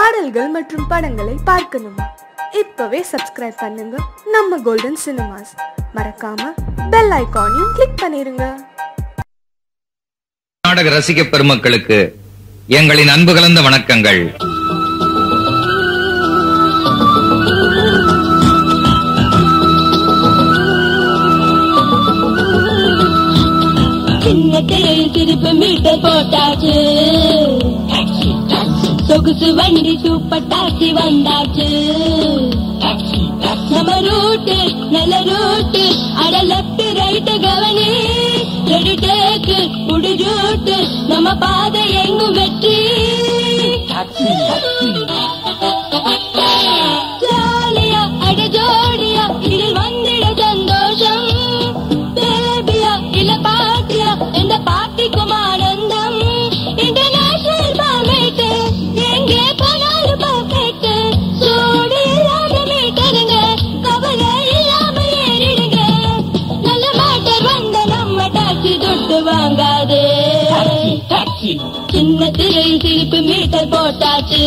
பாடல்கள் மற்றும் படங்களை பார்க்கணுமா இப்பவே சப்ஸ்கிரைப் பண்ணுங்க நம்ம கோல்டன் சினிமாஸ் மறக்காம பெல் ஐகானையும் கிளிக் பண்ணிருங்க நாடக ரசிக பெருமக்களுக்கு எங்களின் அன்பு கலந்த வணக்கங்கள் சின்ன திரையில் திருப்பு மீட்டர் போட்டாச்சு சொகுசு வண்டி சூப்பர் டாக்ஸி வந்தாச்சு நம்ம ரூட்டு நல்ல ரூட்டு அட லெப்ட் ரைட் கவனி ரெடி டேக்கு புடி ரூட்டு நம்ம பாதை எங்கும் வெற்றி ஜாலியா அட ஜோடியா இதில் வந்திட சந்தோஷம் பேபியா இல்ல பாட்டியா இந்த பாட்டிக்கும் ஆனந்தம் இன்டர்நேஷனல் பாமேட்டு எங்கே போனாலும் பர்ஃபெக்ட் சூடு இல்லாம மீட்டருங்க கவலை இல்லாம ஏறிடுங்க நல்ல மாட்டர் வந்த நம்ம டாக்ஸி துட்டு வாங்காது சின்ன திரையில் சிரிப்பு மீட்டர் போட்டாச்சு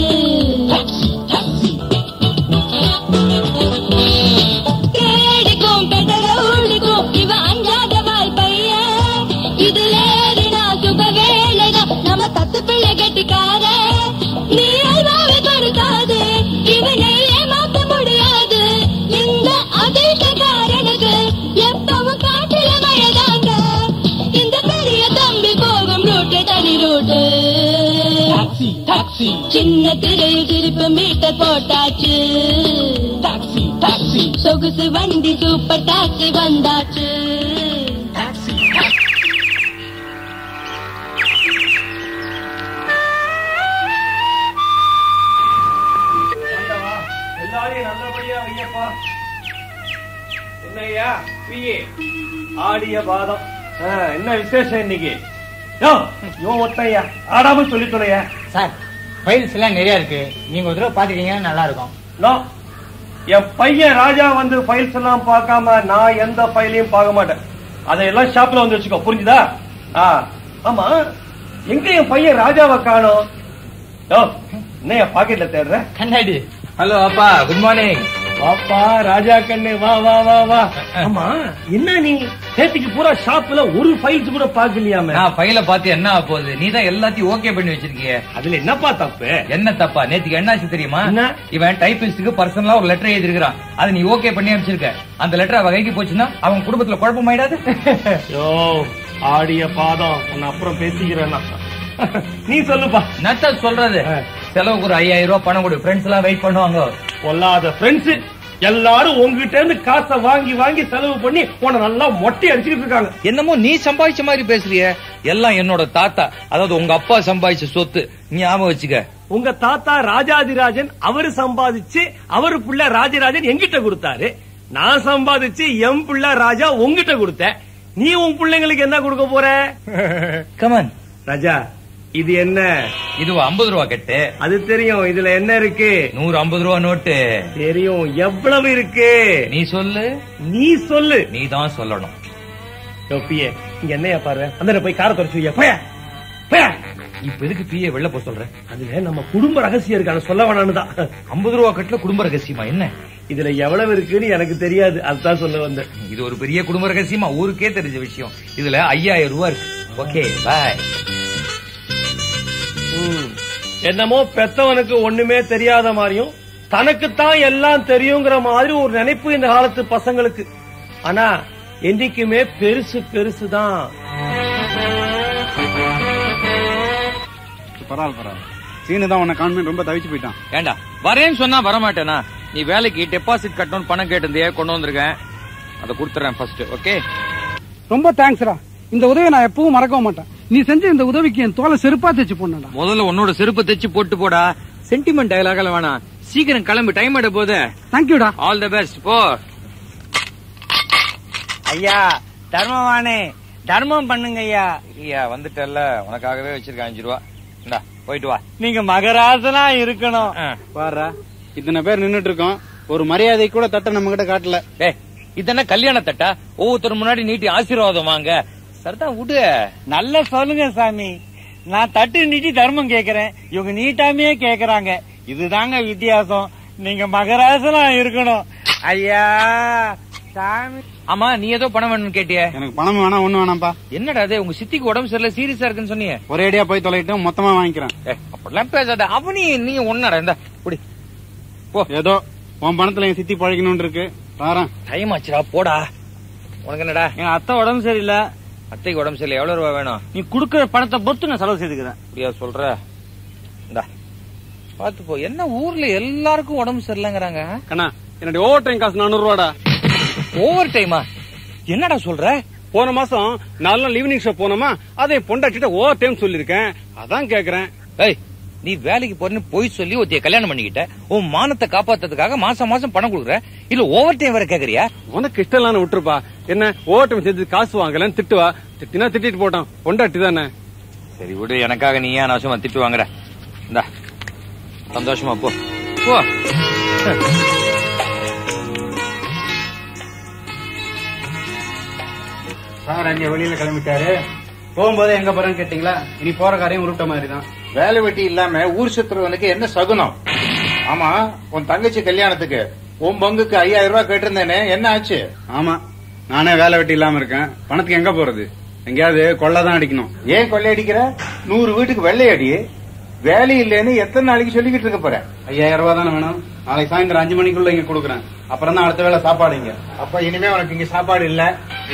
கேடிக்கும் பெடரவுடிக்கும் இவ அஞ்சாத வால் பையன் இதுல ஏறினா சுக வேலைதான் நம்ம தத்து பிள்ளை கட்டிக்கார நீ அல்வாவை கொடுக்காது இவனை ஏமாத்த முடியாது இந்த அதிர்ஷ்டக்காரனுக்கு எப்பவும் காட்டுல மழைதாங்க இந்த பெரிய தம்பி போகும் ரூட்டு தனி ரூட்டு சின்ன திரையில் திருப்பு மீட்டர் போட்டாச்சு சொகுசு வண்டி சூப்பர் டாக்ஸி வந்தாச்சு ஆண்டவா, எல்லாரையும் நல்லபடியா வையப்பா என்னய்யா பிஏ ஆடிய பாதம் ஆ, என்ன விசேஷம் இன்னைக்கு யோ யோ ஒத்தையா ஆடாம சொல்லி தொலையா சார் ஃபைல்ஸ் எல்லாம் நிறைய இருக்கு நீங்க ஒரு தடவை பாத்துட்டீங்கன்னா நல்லா இருக்கும் நோ என் பையன் ராஜா வந்து ஃபைல்ஸ் எல்லாம் பார்க்காம நான் எந்த ஃபைலையும் பார்க்க மாட்டேன் அதையெல்லாம் ஷாப்ல வந்து வச்சுக்கோ புரிஞ்சுதா ஆ ஆமா எங்க என் பையன் ராஜாவை காணோம் யோ என்ன என் பாக்கெட்ல தேடுற கண்ணாடி ஹலோ அப்பா குட் மார்னிங் வாப்பா ராஜா கண்ணு வா வா வா வா ஆமா என்ன நீ நேத்துக்கு பூரா ஷாப்ல ஒரு ஃபைல்ஸ் கூட பாக்கலையாம நான் ஃபைல பார்த்து என்ன ஆக போகுது நீ தான் எல்லாத்தையும் ஓகே பண்ணி வச்சிருக்கிய அதுல என்னப்பா தப்பு என்ன தப்பா நேத்துக்கு என்னாச்சு தெரியுமா என்ன? இவன் டைபிஸ்டுக்கு பர்சனலா ஒரு லெட்டர் எழுதிருக்கான் அதை நீ ஓகே பண்ணி அனுப்பிச்சிருக்க அந்த லெட்டர் அவ கைக்கு போச்சுன்னா அவன் குடும்பத்துல குழப்பமாயிடாது யோ ஆடிய பாதம் உன்னை அப்புறம் பேசிக்கிறேன் நான். நீ சொல்லுப்பா நத்த சொல்றது செலவுக்கு ஒரு ஐயாயிரம் ரூபாய் பணம் கொடு ஃப்ரெண்ட்ஸ் எல்லாம் வெயிட் பண்ணுவாங்க பொல்லாத ஃப்ரெண்ட்ஸ் எல்லாரும் உங்ககிட்ட இருந்து காசை வாங்கி வாங்கி செலவு பண்ணி உன்னை நல்லா மொட்டை அடிச்சுக்கிட்டு இருக்காங்க என்னமோ நீ சம்பாதிச்ச மாதிரி பேசுறிய எல்லாம் என்னோட தாத்தா அதாவது உங்க அப்பா சம்பாதிச்ச சொத்து ஞாபகம் வச்சுக்க உங்க தாத்தா ராஜாதிராஜன் அவரு சம்பாதிச்சு அவரு புள்ள ராஜராஜன் எங்கிட்ட கொடுத்தாரு நான் சம்பாதிச்சு என் புள்ள ராஜா உங்ககிட்ட கொடுத்தேன் நீ உன் பிள்ளைங்களுக்கு என்ன கொடுக்க போற கமன் ராஜா இது என்ன இது ஐம்பது ரூபா கட்டு அது தெரியும் இதுல என்ன இருக்கு நூறு ஐம்பது ரூபா நோட்டு தெரியும் எவ்வளவு இருக்கு நீ சொல்லு நீ சொல்லு நீ தான் சொல்லணும் யோப்பியே இங்க என்னையா பாரு அந்த போய் காரை தொடச்சு வையா போயா போயா இப்ப எதுக்கு பிஏ வெளில போக சொல்ற அதுல நம்ம குடும்ப ரகசியம் இருக்கு அதை சொல்ல வேணான்னு தான் ஐம்பது ரூபா கட்டுல குடும்ப ரகசியமா என்ன இதுல எவ்வளவு இருக்குன்னு எனக்கு தெரியாது அதுதான் சொல்ல வந்தேன் இது ஒரு பெரிய குடும்ப ரகசியமா ஊருக்கே தெரிஞ்ச விஷயம் இதுல ஐயாயிரம் ரூபா இருக்கு ஓகே பாய் ம். என்னமோ பெத்தவனுக்கு ஒண்ணுமே தெரியாத மாதிரியும் தனக்குத்தான் எல்லாம் தெரியுங்கிற மாதிரி ஒரு நினைப்பு இந்த காலத்து பசங்களுக்கு ஆனா என்னைக்குமே பெருசு பெருசுதான் பரவாயில்ல பரவாயில்ல சீனு தான் உன்னை கான்வென்ட் ரொம்ப தவிச்சு போயிட்டான் ஏண்டா வரேன்னு சொன்னா வரமாட்டேனா நீ வேலைக்கு டெபாசிட் கட்டணும் பணம் கேட்டிருந்தியே கொண்டு வந்திருக்கேன் அதை கொடுத்துறேன் ஃபர்ஸ்ட் ஓகே ரொம்ப தேங்க்ஸ்டா இந்த உதவியை நான் எப்பவும் மறக்கவும் மாட்டேன் நீ செஞ்ச இந்த உதவிக்கு என் தோலை செருப்பா தைச்சு போடணும்டா முதல்ல உன்னோட செருப்பு தைச்சு போட்டு போடா சென்டிமெண்ட் டயலாக வேணாம் சீக்கிரம் கிளம்பி டைம் எடு போது தேங்க்யூடா ஆல் தி பெஸ்ட் போ ஐயா தர்மவானே தர்மம் பண்ணுங்க ஐயா ஐயா வந்துட்டல்ல உனக்காகவே வச்சிருக்கேன் அஞ்சு ரூபா இந்தா போயிட்டு வா நீங்க மகராசனா இருக்கணும் ஆ. பாருடா இத்தனை பேர் நின்னுட்டு இருக்கோம் ஒரு மரியாதை கூட தட்ட நம்ம கிட்ட காட்டல ஏய் இதென்ன கல்யாண தட்டா ஒவ்வொருத்தர் முன்னாடி நீட்டி ஆசீர்வாதம் வாங்க சரிதான் விடு நல்ல சொல்லுங்க சாமி நான் தட்டு நீட்டி தர்மம் கேக்குறேன் இவங்க நீட்டாமையே கேக்குறாங்க இதுதாங்க வித்தியாசம் நீங்க மகராசனா இருக்கணும் ஐயா சாமி ஆமா நீ ஏதோ பணம் வேணும்னு கேட்டியே எனக்கு பணம் வேணாம் ஒண்ணு வேணாம்ப்பா என்னடா அது உங்க சித்திக்கு உடம்பு சரியில்லை சீரியஸா இருக்குன்னு சொன்னீங்க ஒரே அடியா போய் தொலைட்டு மொத்தமா வாங்கிக்கிறேன் ஏ, அப்படிலாம் பேசாத அவனி நீ ஒன்னடா இந்த குடி ஏதோ உன் பணத்துல என் சித்தி பழகணும்னு இருக்கு பாரேன் டைம் ஆச்சுடா போடா உனக்கு என்னடா என் அத்தை உடம்பு சரியில்லை அத்தைக்கு உடம்பு சரியில்லை எவ்வளவு ரூபா வேணும் நீ குடுக்கற பணத்தை பொறுத்து நான் செலவு செய்துக்கிறேன் அப்படியா சொல்ற இந்தா பாத்து போ என்ன ஊர்ல எல்லாருக்கும் உடம்பு சரியில்லைங்கிறாங்க கண்ணா என்னுடைய ஓவர் டைம் காசு நானூறு ரூபாடா ஓவர் டைமா என்னடா சொல்ற போன மாசம் நாலு நாள் ஈவினிங் ஷோ போனோமா அதை பொண்டாட்டிட்ட ஓவர் டைம் சொல்லிருக்கேன் அதான் கேக்குறேன் ஏய் நீ வேலைக்கு போறேன்னு போய் சொல்லி ஒருத்தைய கல்யாணம் பண்ணிக்கிட்ட உன் மானத்தை காப்பாத்துறதுக்காக மாசம் மாசம் பணம் கொடுக்குற இல்ல ஓவர் டைம் வேற கேக்குறியா உனக்கு இஷ்டம் இல்லன்னு விட்டுருப்பா என்ன ஓவர் டைம் செஞ்சு காசு வாங்கலன்னு திட்டுவா திட்டினா திட்டிட்டு போட்டான் பொண்டாட்டி தானே சரி விடு எனக்காக நீ ஏன் அவசியமா திட்டு வாங்குற இந்தா சந்தோஷமா போ போ சார் அங்க வெளியில கிளம்பிட்டாரு போகும்போது எங்க போறேன்னு கேட்டீங்களா இனி போற காரியம் உருட்ட மாதிரி தான் வேலை வெட்டி இல்லாம ஊர் சுத்துறவனுக்கு என்ன சகுனம் ஆமா உன் தங்கச்சி கல்யாணத்துக்கு உன் பங்குக்கு ஐயாயிரம் ரூபாய் கேட்டிருந்தேனே என்ன ஆச்சு ஆமா நானே வேலை வெட்டி இல்லாம இருக்கேன் பணத்துக்கு எங்க போறது எங்கேயாவது கொள்ளை தான் அடிக்கணும் ஏன் கொள்ளையடிக்கிற நூறு வீட்டுக்கு வெள்ளையடி வேலை இல்லைன்னு எத்தனை நாளைக்கு சொல்லிக்கிட்டு இருக்க போற ஐயாயிரம் ரூபாய் தானே வேணும் நாளைக்கு சாயந்தரம் அஞ்சு மணிக்குள்ள இங்க கொடுக்குறேன் அப்புறம் தான் அடுத்த வேளை சாப்பாடு இங்க அப்ப இனிமே உனக்கு இங்க சாப்பாடு இல்ல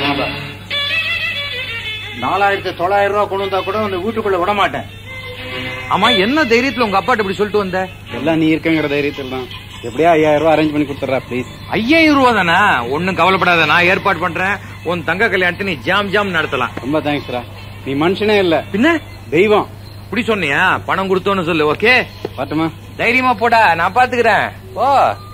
நாலாயிரத்தி தொள்ளாயிரம் ரூபாய் கொண்டு வந்தா கூட அந்த வீட்டுக்குள்ள விட மாட்டேன் ஆமா என்ன தைரியத்துல உங்க அப்பாட்ட இப்படி சொல்லிட்டு வந்த எல்லாம் நீ இருக்கங்கிற தைரியத்தில் தான் எப்படியா ஐயாயிரம் ரூபாய் அரேஞ்ச் பண்ணி கொடுத்துறா ப்ளீஸ் ஐயாயிரம் ரூபா தானே ஒன்னும் கவலைப்படாத நான் ஏற்பாடு பண்றேன் உன் தங்க கல்யாணத்தை நீ ஜாம் ஜாம் நடத்தலாம் ரொம்ப தேங்க்ஸ்ரா நீ மனுஷனே இல்ல பின்ன தெய்வம் இப்படி சொன்னியா பணம் கொடுத்தோன்னு சொல்லு ஓகே பாட்டுமா தைரியமா போடா நான் பாத்துக்கிறேன் ஓ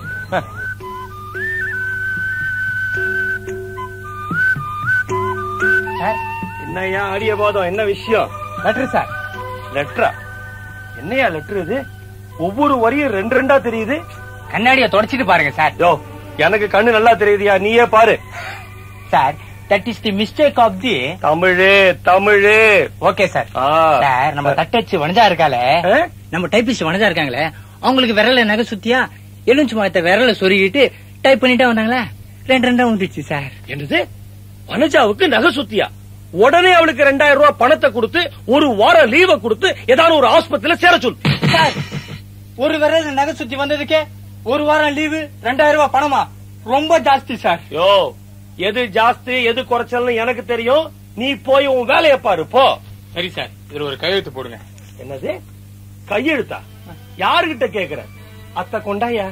என்னய்யா ஆடியபாதம் என்ன விஷயம் லெட்டர் சார் லெட்டரா என்னையா லெட்டர் இது ஒவ்வொரு வரியும் ரெண்டு ரெண்டா தெரியுது கண்ணாடியை தொடச்சிட்டு பாருங்க சார் யோ எனக்கு கண்ணு நல்லா தெரியுதுயா நீயே பாரு sir that is the mistake of the Tamil Tamil okay sir ஆ. சார் நம்ம தட்டச்சு வனஜா இருக்காளே ஆ? நம்ம டைபிஸ்ட் வனஜா இருக்காங்களே அவங்களுக்கு விரல நகை சுத்தியா எலுமிச்சு மரத்தை விரல சொருகிட்டு டைப் பண்ணிட்டே வந்தாங்களே ரெண்டு ரெண்டா வந்துடுச்சு சார் என்னது வனஜாவுக்கு நகை சுத்தியா உடனே அவளுக்கு ரெண்டாயிரம் ரூபாய் பணத்தை கொடுத்து ஒரு வாரம் லீவை கொடுத்து ஏதாவது ஒரு ஆஸ்பத்திரியில சேர சொல்லு சார் ஒரு விரல நகை சுத்தி வந்ததுக்கே ஒரு வாரம் லீவு ரெண்டாயிரம் ரூபாய் பணமா ரொம்ப ஜாஸ்தி சார் யோ எது ஜாஸ்தி எது குறைச்சல்னு எனக்கு தெரியும் நீ போய் உன் வேலையை பாரு போ சரி சார் இதுல ஒரு கையெழுத்து போடுங்க என்னது கையெழுத்தா யாருகிட்ட கேக்குற அத்தை கொண்டாயா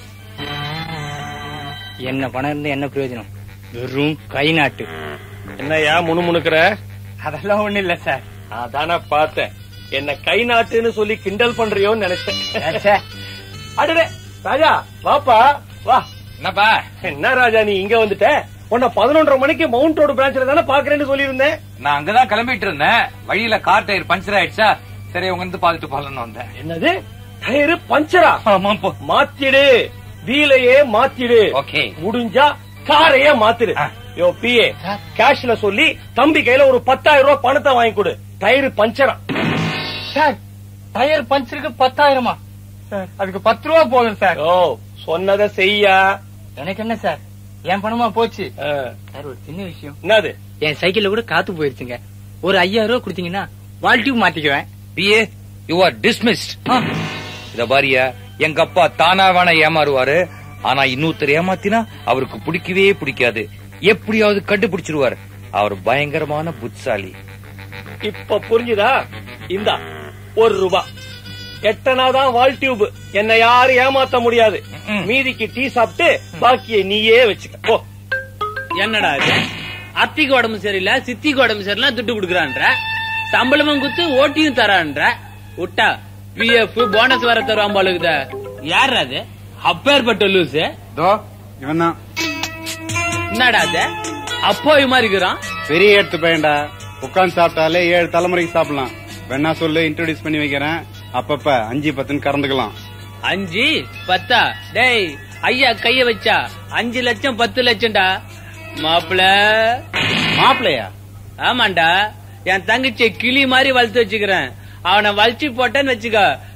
என்ன பணம் இருந்து என்ன பிரயோஜனம் வெறும் கை நாட்டு என்னய்யா முணுமுணுக்கிற அதெல்லாம் ஒண்ணு இல்ல சார் அதான பார்த்தேன் என்ன கை நாட்டுன்னு சொல்லி கிண்டல் பண்றியோன்னு நினைச்சேன் ச்சே. அடடே ராஜா வாப்பா வா என்னப்பா என்ன ராஜா நீ இங்க வந்துட்ட உன்னை பதினொன்றரை மணிக்கு மவுண்ட் ரோடு பிரான்ச்ல தானே பாக்குறேன்னு சொல்லியிருந்தேன் நான் அங்கதான் கிளம்பிட்டு இருந்தேன் வழியில கார் டயர் பஞ்சர் ஆயிடுச்சா சரி உங்க இருந்து பாத்துட்டு போலன்னு வந்தேன் என்னது டயரு பஞ்சரா ஆமா போ மாத்திடு வீலையே மாத்திடு ஓகே முடிஞ்சா காரையே மாத்திடு ஆ. யோ பிஏ கேஷ்ல சொல்லி தம்பி கையில ஒரு பத்தாயிரம் ரூபாய் பணத்தை வாங்கி கொடு டயரு பஞ்சரா சார் டயர் பஞ்சருக்கு பத்தாயிரமா சார் அதுக்கு பத்து ரூபா போதும் சார் ஓ சொன்னதை செய்யா எனக்கு என்ன சார் என் பணமா போச்சு ஆ. சார் ஒரு சின்ன விஷயம் என்னது என் சைக்கிள்ல கூட காத்து போயிருச்சுங்க ஒரு ஐயாயிரம் ரூபாய் கொடுத்தீங்கன்னா வால்டியூப் மாத்திக்குவேன் பிஏ யூ ஆர் டிஸ்மிஸ்ட் இத பாரியா எங்க அப்பா தானா வேணா ஏமாறுவாரு ஆனா இன்னொருத்தர் ஏமாத்தினா அவருக்கு பிடிக்கவே பிடிக்காது எப்படியாவது கண்டுபிடிச்சிருவார் அவர் பயங்கரமான புட்சாலி இப்ப புரிஞ்சுதா இந்தா ஒரு ரூபா எட்டனாதான் வால் டியூப் என்ன யாரும் ஏமாத்த முடியாது ம்ம். மீதிக்கு டீ சாப்பிட்டு பாக்கியை நீயே வச்சுக்க போ என்னடா இது அத்திக்கு உடம்பு சரியில்லை சித்திக்கு உடம்பு சரியில்லை துட்டு குடுக்கறான்ற சம்பளமும் குத்து ஓட்டியும் தரான்ற விட்டா பிஎஃப் போனஸ் வர தருவான் போலுக்குத யார் அது அப்பேற்பட்ட லூசு இதோ இவன் தான் என்னடா அது அப்போ இது மாதிரி இருக்கிறான் பெரிய எடுத்து பையன்டா உட்காந்து சாப்பிட்டாலே ஏழு தலைமுறைக்கு சாப்பிடலாம் வேணா சொல்லு இன்ட்ரோடியூஸ் பண்ணி வைக்கிறேன் அப்பப்ப அஞ்சு பத்துன்னு கறந்துக்கலாம் அஞ்சு பத்தா டேய் ஐயா கைய வச்சா அஞ்சு லட்சம் பத்து லட்சம்டா மாப்பிள மாப்பிள்ளையா ஆமாண்டா என் தங்கச்சியை கிளி மாதிரி வளர்த்து வச்சுக்கிறேன் அவனை வலிச்சு போட்டேன்னு வச்சுக்க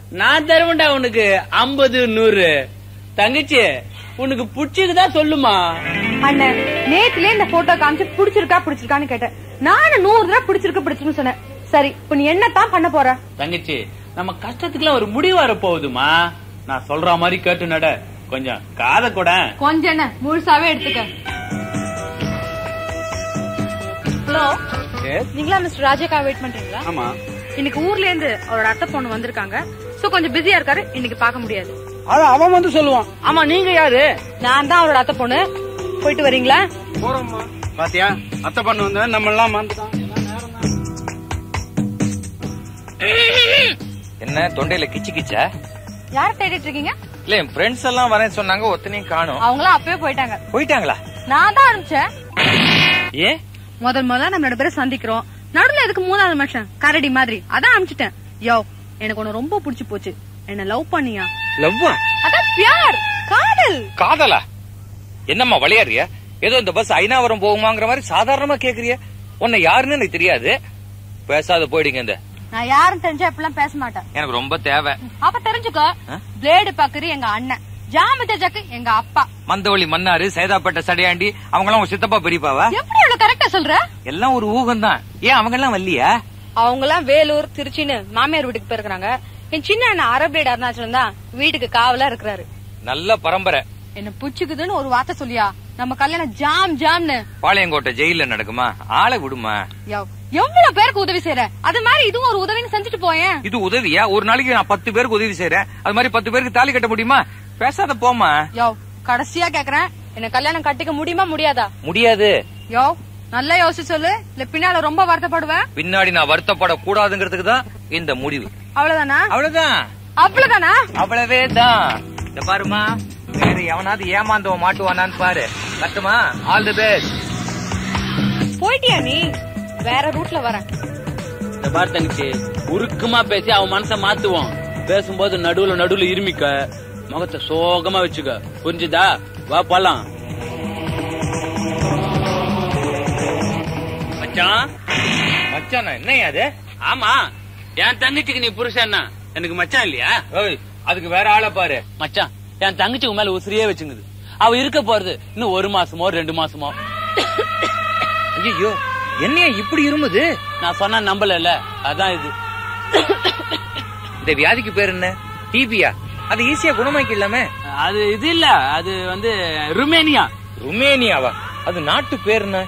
நான் தருவேன்டா உனக்கு ஐம்பது நூறு தங்கச்சி உனக்கு பிடிச்சிருக்குதா சொல்லுமா அண்ணன் நேத்துல இந்த போட்டோ காமிச்சு பிடிச்சிருக்கா பிடிச்சிருக்கான்னு கேட்டேன் நானும் நூறு தடவை பிடிச்சிருக்கு பிடிச்சிருக்குன்னு சொன்னேன் சரி இப்ப நீ என்னத்தான் பண்ண போற தங்கச்சி நம்ம கஷ்டத்துக்குலாம் ஒரு முடிவு வர போகுதுமா நான் சொல்ற மாதிரி கேட்டு நட கொஞ்சம் காத கூட கொஞ்சம் என்ன முழுசாவே எடுத்துக்க ஹலோ நீங்களா மிஸ்டர் ராஜாக்கா வெயிட் பண்றீங்களா ஆமா இன்னைக்கு ஊர்ல இருந்து அவரோட அத்தை பொண்ணு வந்திருக்காங்க சோ கொஞ்சம் பிஸியா இருக்காரு இன்னைக்கு பார்க்க முடியாது அது அவன் வந்து சொல்லுவான் ஆமா நீங்க யாரு நான் தான் அவரோட அத்தை பொண்ணு போயிட்டு வரீங்களா போறோம்மா பாத்தியா அத்தை பண்ண வந்தவன் நம்ம எல்லாம் மறந்துட்டான் என்ன தொண்டையில கிச்சு கிச்சா யார தேடிட்டு இருக்கீங்க இல்ல என் ஃப்ரெண்ட்ஸ் எல்லாம் வரேன்னு சொன்னாங்க ஒத்தனையும் காணும் அவங்களாம் அப்பவே போயிட்டாங்க போயிட்டாங்களா நான் தான் அனுப்பிச்சேன் ஏன் முதல் முதல்ல நம்ம ரெண்டு பேரும் சந்திக்கிறோம் நடுவுல எதுக்கு மூணாவது மனுஷன் கரடி மாதிரி அதான் அனுப்பிச்சிட்டேன் யோ எனக்கு உன்னை ரொம்ப பிடிச்சு போச்சு என்ன லவ் பண்ணியா லவ்வா அதான் பியார் காதல் காதலா என்னம்மா விளையாடுறியா ஏதோ இந்த பஸ் ஐநாவரம் போகுமாங்கிற மாதிரி சாதாரணமா கேக்குறிய உன்னை யாருன்னு எனக்கு தெரியாது பேசாத போயிடுங்க இந்த நான் யாரும் தெரிஞ்சா இப்பெல்லாம் பேச மாட்டேன் எனக்கு ரொம்ப தேவை அப்ப தெரிஞ்சுக்கோ பிளேடு பாக்குறது எங்க அண்ணன் ஜாமத்த ஜக்கு எங்க அப்பா மந்தவழி மன்னாரு சைதாப்பேட்டை சடையாண்டி அவங்க எல்லாம் உங்க சித்தப்பா பெரியப்பாவா எப்படி இவ்வளவு கரெக்டா சொல்ற எல்லாம் ஒரு ஊகம் தான் ஏன் அவங்க எல்லாம் வரலையா அவங்க எல்லாம் வேலூர் திருச்சின்னு மாமியார் வீட்டுக்கு போயிருக்காங்க என் சின்ன அண்ணன் அரபிளேட் அருணாச்சலம் தான் வீட்டுக்கு காவலா இருக்கிறாரு நல்ல பரம்பரை என்ன புச்சுக்குதுன்னு ஒரு வார்த்தை சொல்லியா நம்ம கல்யாணம் ஜாம் ஜாம்னு பாளையங்கோட்டை ஜெயில நடக்குமா ஆளை விடுமா யோ, எவ்வளவு பேருக்கு உதவி செய்யற அது மாதிரி இதுவும் ஒரு உதவின்னு செஞ்சுட்டு போயேன் இது உதவியா ஒரு நாளைக்கு நான் பத்து பேருக்கு உதவி செய்யறேன் அது மாதிரி பத்து பேருக்கு தாலி கட்ட முடியுமா பேசாத போமா யோ கடைசியா கேக்குறேன் என்ன கல்யாணம் கட்டிக்க முடியுமா முடியாதா முடியாது யோ நல்லா யோசிச்சு சொல்லு இல்ல பின்னால ரொம்ப வருத்தப்படுவேன் பின்னாடி நான் வருத்தப்பட கூடாதுங்கிறதுக்கு தான் இந்த முடிவு அவ்வளவுதானா அவ்வளவுதான் அவ்வளவுதானா அவ்வளவே தான் இந்த பாருமா வேற எவனாவது ஏமாந்தவன் மாட்டுவானான்னு பாரு கட்டுமா ஆல் தி பெஸ்ட் போயிட்டியா நீ வேற ரூட்ல வரேன் இந்த பார் தங்கச்சி உருக்கமா பேசி அவன் மனச மாத்துவோம் பேசும்போது நடுவுல நடுவுல இருமிக்க முகத்தை சோகமா வச்சுக்க புரிஞ்சுதா வா போலாம் மச்சான் மச்சான் என்னையா அது ஆமா என் தங்கச்சிக்கு நீ புருஷன்னா எனக்கு மச்சான் இல்லையா ஏய், அதுக்கு வேற ஆளை பாரு மச்சான் என் தங்கச்சி உன் மேல உசிரியே வச்சுங்குது அவ இருக்க போறது இன்னும் ஒரு மாசமோ ரெண்டு மாசமோ ஐயோ என்னையா இப்படி இருமுது நான் சொன்னா நம்பல அதான் இது இந்த வியாதிக்கு பேர் என்ன டிபியா அது ஈஸியா குணமாக்கிடலாமே அது இது இல்ல அது வந்து ருமேனியா ருமேனியாவா அது நாட்டு பேர் என்ன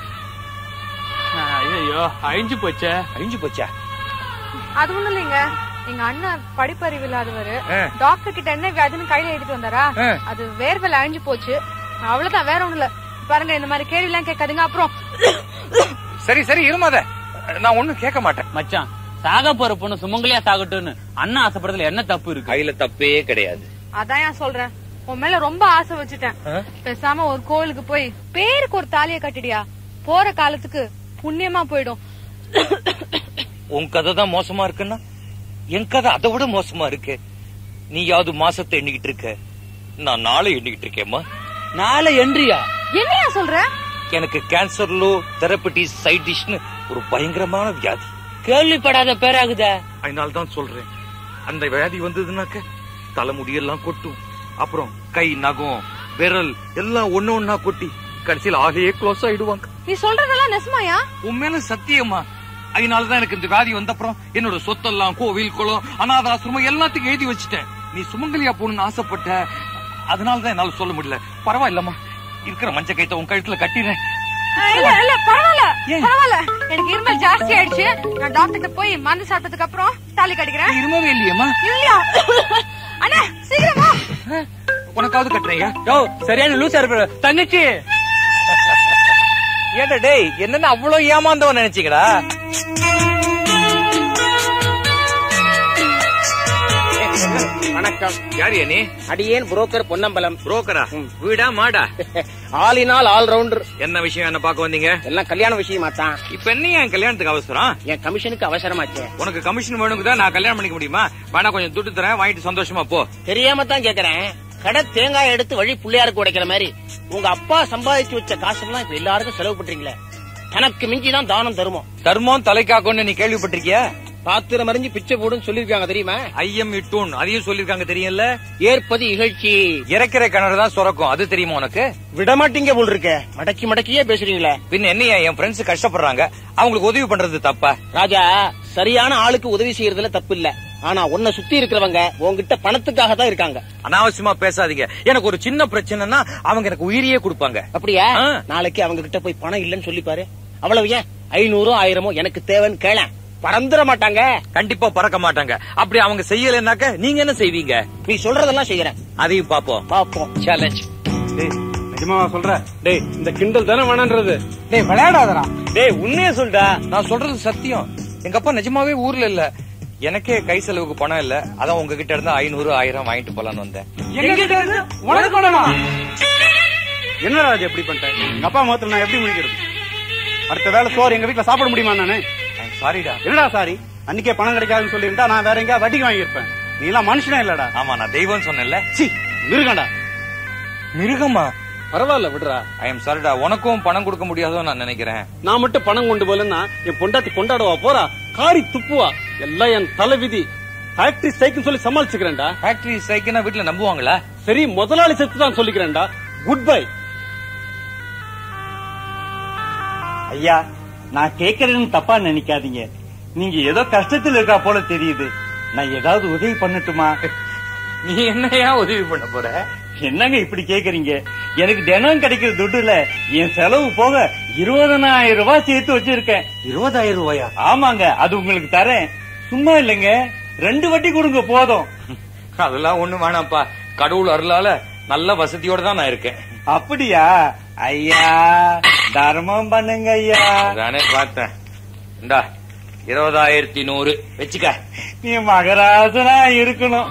ஐயோ அழிஞ்சு போச்சே அழிஞ்சு போச்சா அது ஒண்ணும் இல்லைங்க எங்க அண்ணன் படிப்பறிவு இல்லாதவரு ஆ. டாக்டர் கிட்ட என்ன வியாதின்னு கையில எழுதிட்டு வந்தாரா ஆ. அது வேர்வல அழிஞ்சு போச்சு அவ்வளவுதான் வேற ஒண்ணும் இல்ல பாருங்க இந்த மாதிரி கேள்வி எல்லாம் கேட்காதுங்க அப்புறம் சரி சரி இருமாத நான் ஒண்ணும் கேட்க மாட்டேன் மச்சான் சாக போற பொண்ணு சுமங்கலியா சாகட்டும்னு அண்ணன் ஆசைப்படுறதுல என்ன தப்பு இருக்கு கையில தப்பே கிடையாது அதான் ஏன் சொல்றேன் உன் மேல ரொம்ப ஆசை வச்சுட்டேன் ஆ? பேசாம ஒரு கோவிலுக்கு போய் பேருக்கு ஒரு தாலிய கட்டிடியா போற காலத்துக்கு புண்ணியமா போயிடும் உன் கதை தான் மோசமா இருக்குன்னா என் கதை அதை விட மோசமா இருக்கு நீயாவது மாசத்தை எண்ணிக்கிட்டு இருக்க நான் நாளை எண்ணிக்கிட்டு இருக்கேம்மா நாளை என்றியா என்னையா சொல்ற எனக்கு கேன்சர்லோ தெரப்பட்டிஸ் சைட் டிஷ்னு ஒரு பயங்கரமான வியாதி கேள்விப்படாத பேராகுதே அதனால தான் சொல்றேன் அந்த வியாதி வந்ததுனாக்க தலைமுடியெல்லாம் கொட்டும் அப்புறம் கை நகம் விரல் எல்லாம் ஒண்ணு ஒண்ணா கொட்டி கடைசியில் ஆகையே க்ளோஸ் ஆயிடுவாங்க நீ சொல்றதெல்லாம் நெசமாயா உன் மேல சத்தியமா அதனாலதான் எனக்கு இந்த வியாதி வந்த அப்புறம் என்னோட சொத்தெல்லாம் கோவில் குளம் அனாதாசிரமம் எல்லாத்துக்கும் எழுதி வச்சுட்டேன் நீ சுமங்கலியா போகணும்னு ஆசைப்பட்ட அதனாலதான் என்னால சொல்ல முடியல பரவாயில்லம்மா இருக்கிற மஞ்ச கைத்த உன் கழுத்துல கட்டிடுறேன் இல்ல இல்ல பரவாயில்ல பரவாயில்ல எனக்கு இருமல் ஜாஸ்தி ஆயிடுச்சு நான் டாக்டர் கிட்ட போய் மருந்து சாப்பிட்டதுக்கு அப்புறம் தாலி கட்டிக்கிறேன் இருமவே இல்லையம்மா இல்லையா அண்ணா சீக்கிரமா உனக்காவது கட்டுறேயா யோ சரியான லூசா இருக்கிற தங்கச்சி ஏடா டேய் என்னன்னு அவ்வளவு ஏமாந்தவன் நினைச்சீங்கடா வணக்கம் யார் நீ அடியேன் புரோக்கர் பொன்னம்பலம் புரோக்கரா வீடா மாடா ஆலினால் ஆல் ரவுண்டர் என்ன விஷயம் என்ன பார்க்க வந்தீங்க எல்லாம் கல்யாண விஷயமா தான் இப்ப என்ன என் கல்யாணத்துக்கு அவசரம் என் கமிஷனுக்கு அவசரமாச்சே உனக்கு கமிஷன் வேணுங்க தான் நான் கல்யாணம் பண்ணிக்க முடியுமா வேணா கொஞ்சம் துட்டு தரேன் வாங்கிட்டு சந்தோஷமா போ தெரியாம தான் கேக்குறேன் கடை தேங்காய் எடுத்து வழி புள்ளையாருக்கு உடைக்கிற மாதிரி உங்க அப்பா சம்பாதிச்சு வச்ச காசெல்லாம் இப்ப எல்லாருக்கும் செலவு பண்றீங்களே தனக்கு மிஞ்சி தான் தானம் தருமம் தர்மம் தலைக்காக்கும்னு நீ கேள்விப்பட்டிருக்கியா பாத்திரம் அறிஞ்சு பிச்சை போடுன்னு சொல்லிருக்காங்க தெரியுமா ஐயம் இட்டூன் அதையும் சொல்லிருக்காங்க தெரியும்ல ஏற்பது இகழ்ச்சி இறக்கிற கிணறு தான் சுரக்கும் அது தெரியுமா உனக்கு விட மாட்டீங்க போல் இருக்க மடக்கி மடக்கியே பேசுறீங்களே பின்ன என்னையா என் ஃப்ரெண்ட்ஸ் கஷ்டப்படுறாங்க அவங்களுக்கு உதவி பண்றது தப்பா ராஜா சரியான ஆளுக்கு உதவி செய்யறதுல தப்பு இல்ல ஆனா உன்னை சுத்தி இருக்கிறவங்க உன்கிட்ட பணத்துக்காக தான் இருக்காங்க அனாவசியமா பேசாதீங்க எனக்கு ஒரு சின்ன பிரச்சனைனா அவங்க எனக்கு உயிரியே கொடுப்பாங்க அப்படியா ஆ. நாளைக்கு அவங்க கிட்ட போய் பணம் இல்லன்னு சொல்லி பாரு அவ்வளவு ஏன் ஐநூறோ ஆயிரமோ எனக்கு தேவைன்னு கேள பறந்துட மாட்டாங்க கண்டிப்பா பறக்க மாட்டாங்க அப்படி அவங்க செய்யலைன்னாக்க நீங்க என்ன செய்வீங்க நீ சொல்றதெல்லாம் செய்யறேன் அதையும் பாப்போம் பாப்போம் சேலஞ்ச் டேய் நிஜமாவா சொல்ற டேய் இந்த கிண்டல் தானே வேணான்றது டேய் விளையாடாதடா டேய் உண்மையே சொல்டா நான் சொல்றது சத்தியம் எங்க அப்பா நிஜமாவே ஊர்ல இல்ல எனக்கே கை செலவுக்கு பணம் இல்ல அதான் உங்ககிட்ட இருந்து ஐநூறு ஆயிரம் வாங்கிட்டு போலான்னு வந்தேன் எங்க கிட்ட இருந்து உனக்கு வேணுமா என்ன ராஜா எப்படி பண்ணிட்டேன் எங்க அப்பா முகத்துல நான் எப்படி முடிக்கிறது அடுத்த வேலை சோறு எங்க வீட்டுல சாப்பிட முடியுமா நானு சாரிடா என்னடா சாரி அன்னைக்கே பணம் கிடைக்காதுன்னு சொல்லியிருந்தா நான் வேற எங்கேயா வட்டிக்கு வாங்கியிருப்பேன் நீ எல்லாம் மனுஷனே இல்லடா ஆமா நான் தெய்வம் சொன்னேன்ல சி மிருகண்டா மிருகமா பரவாயில்ல விடுறா ஐ எம் சாரிடா உனக்கும் பணம் கொடுக்க முடியாதோ நான் நினைக்கிறேன் நான் மட்டும் பணம் கொண்டு போலன்னா என் பொண்டாட்டி கொண்டாடுவா போறா காரி துப்புவா எல்லாம் என் தலை விதி ஃபேக்டரி சைக்கிள் சொல்லி சமாளிச்சுக்கிறேன்டா ஃபேக்டரி சைக்கிள்னா வீட்டுல நம்புவாங்களா சரி முதலாளி செத்து தான் சொல்லிக்கிறேன்டா குட் பை ஐயா நான் கேக்குறேன்னு தப்பா நினைக்காதீங்க நீங்க ஏதோ கஷ்டத்துல இருக்கா போல தெரியுது நான் ஏதாவது உதவி பண்ணட்டுமா நீ என்னையா உதவி பண்ண போற என்னங்க இப்படி கேக்குறீங்க எனக்கு தினம் கிடைக்கிற துட்டுல என் செலவு போக இருபதனாயிரம் ரூபாய் சேர்த்து வச்சிருக்கேன் இருபதாயிரம் ரூபாயா ஆமாங்க அது உங்களுக்கு தரேன் சும்மா இல்லைங்க ரெண்டு வட்டி கொடுங்க போதும் அதெல்லாம் ஒண்ணு வேணாம்ப்பா கடவுள் அருளால நல்ல வசதியோட தான் நான் இருக்கேன் அப்படியா ஐயா தர்மம் பண்ணுங்க ஐயா நானே பார்த்தேன் இந்தா இருபதாயிரத்தி நூறு வச்சுக்க நீ மகராசனா இருக்கணும்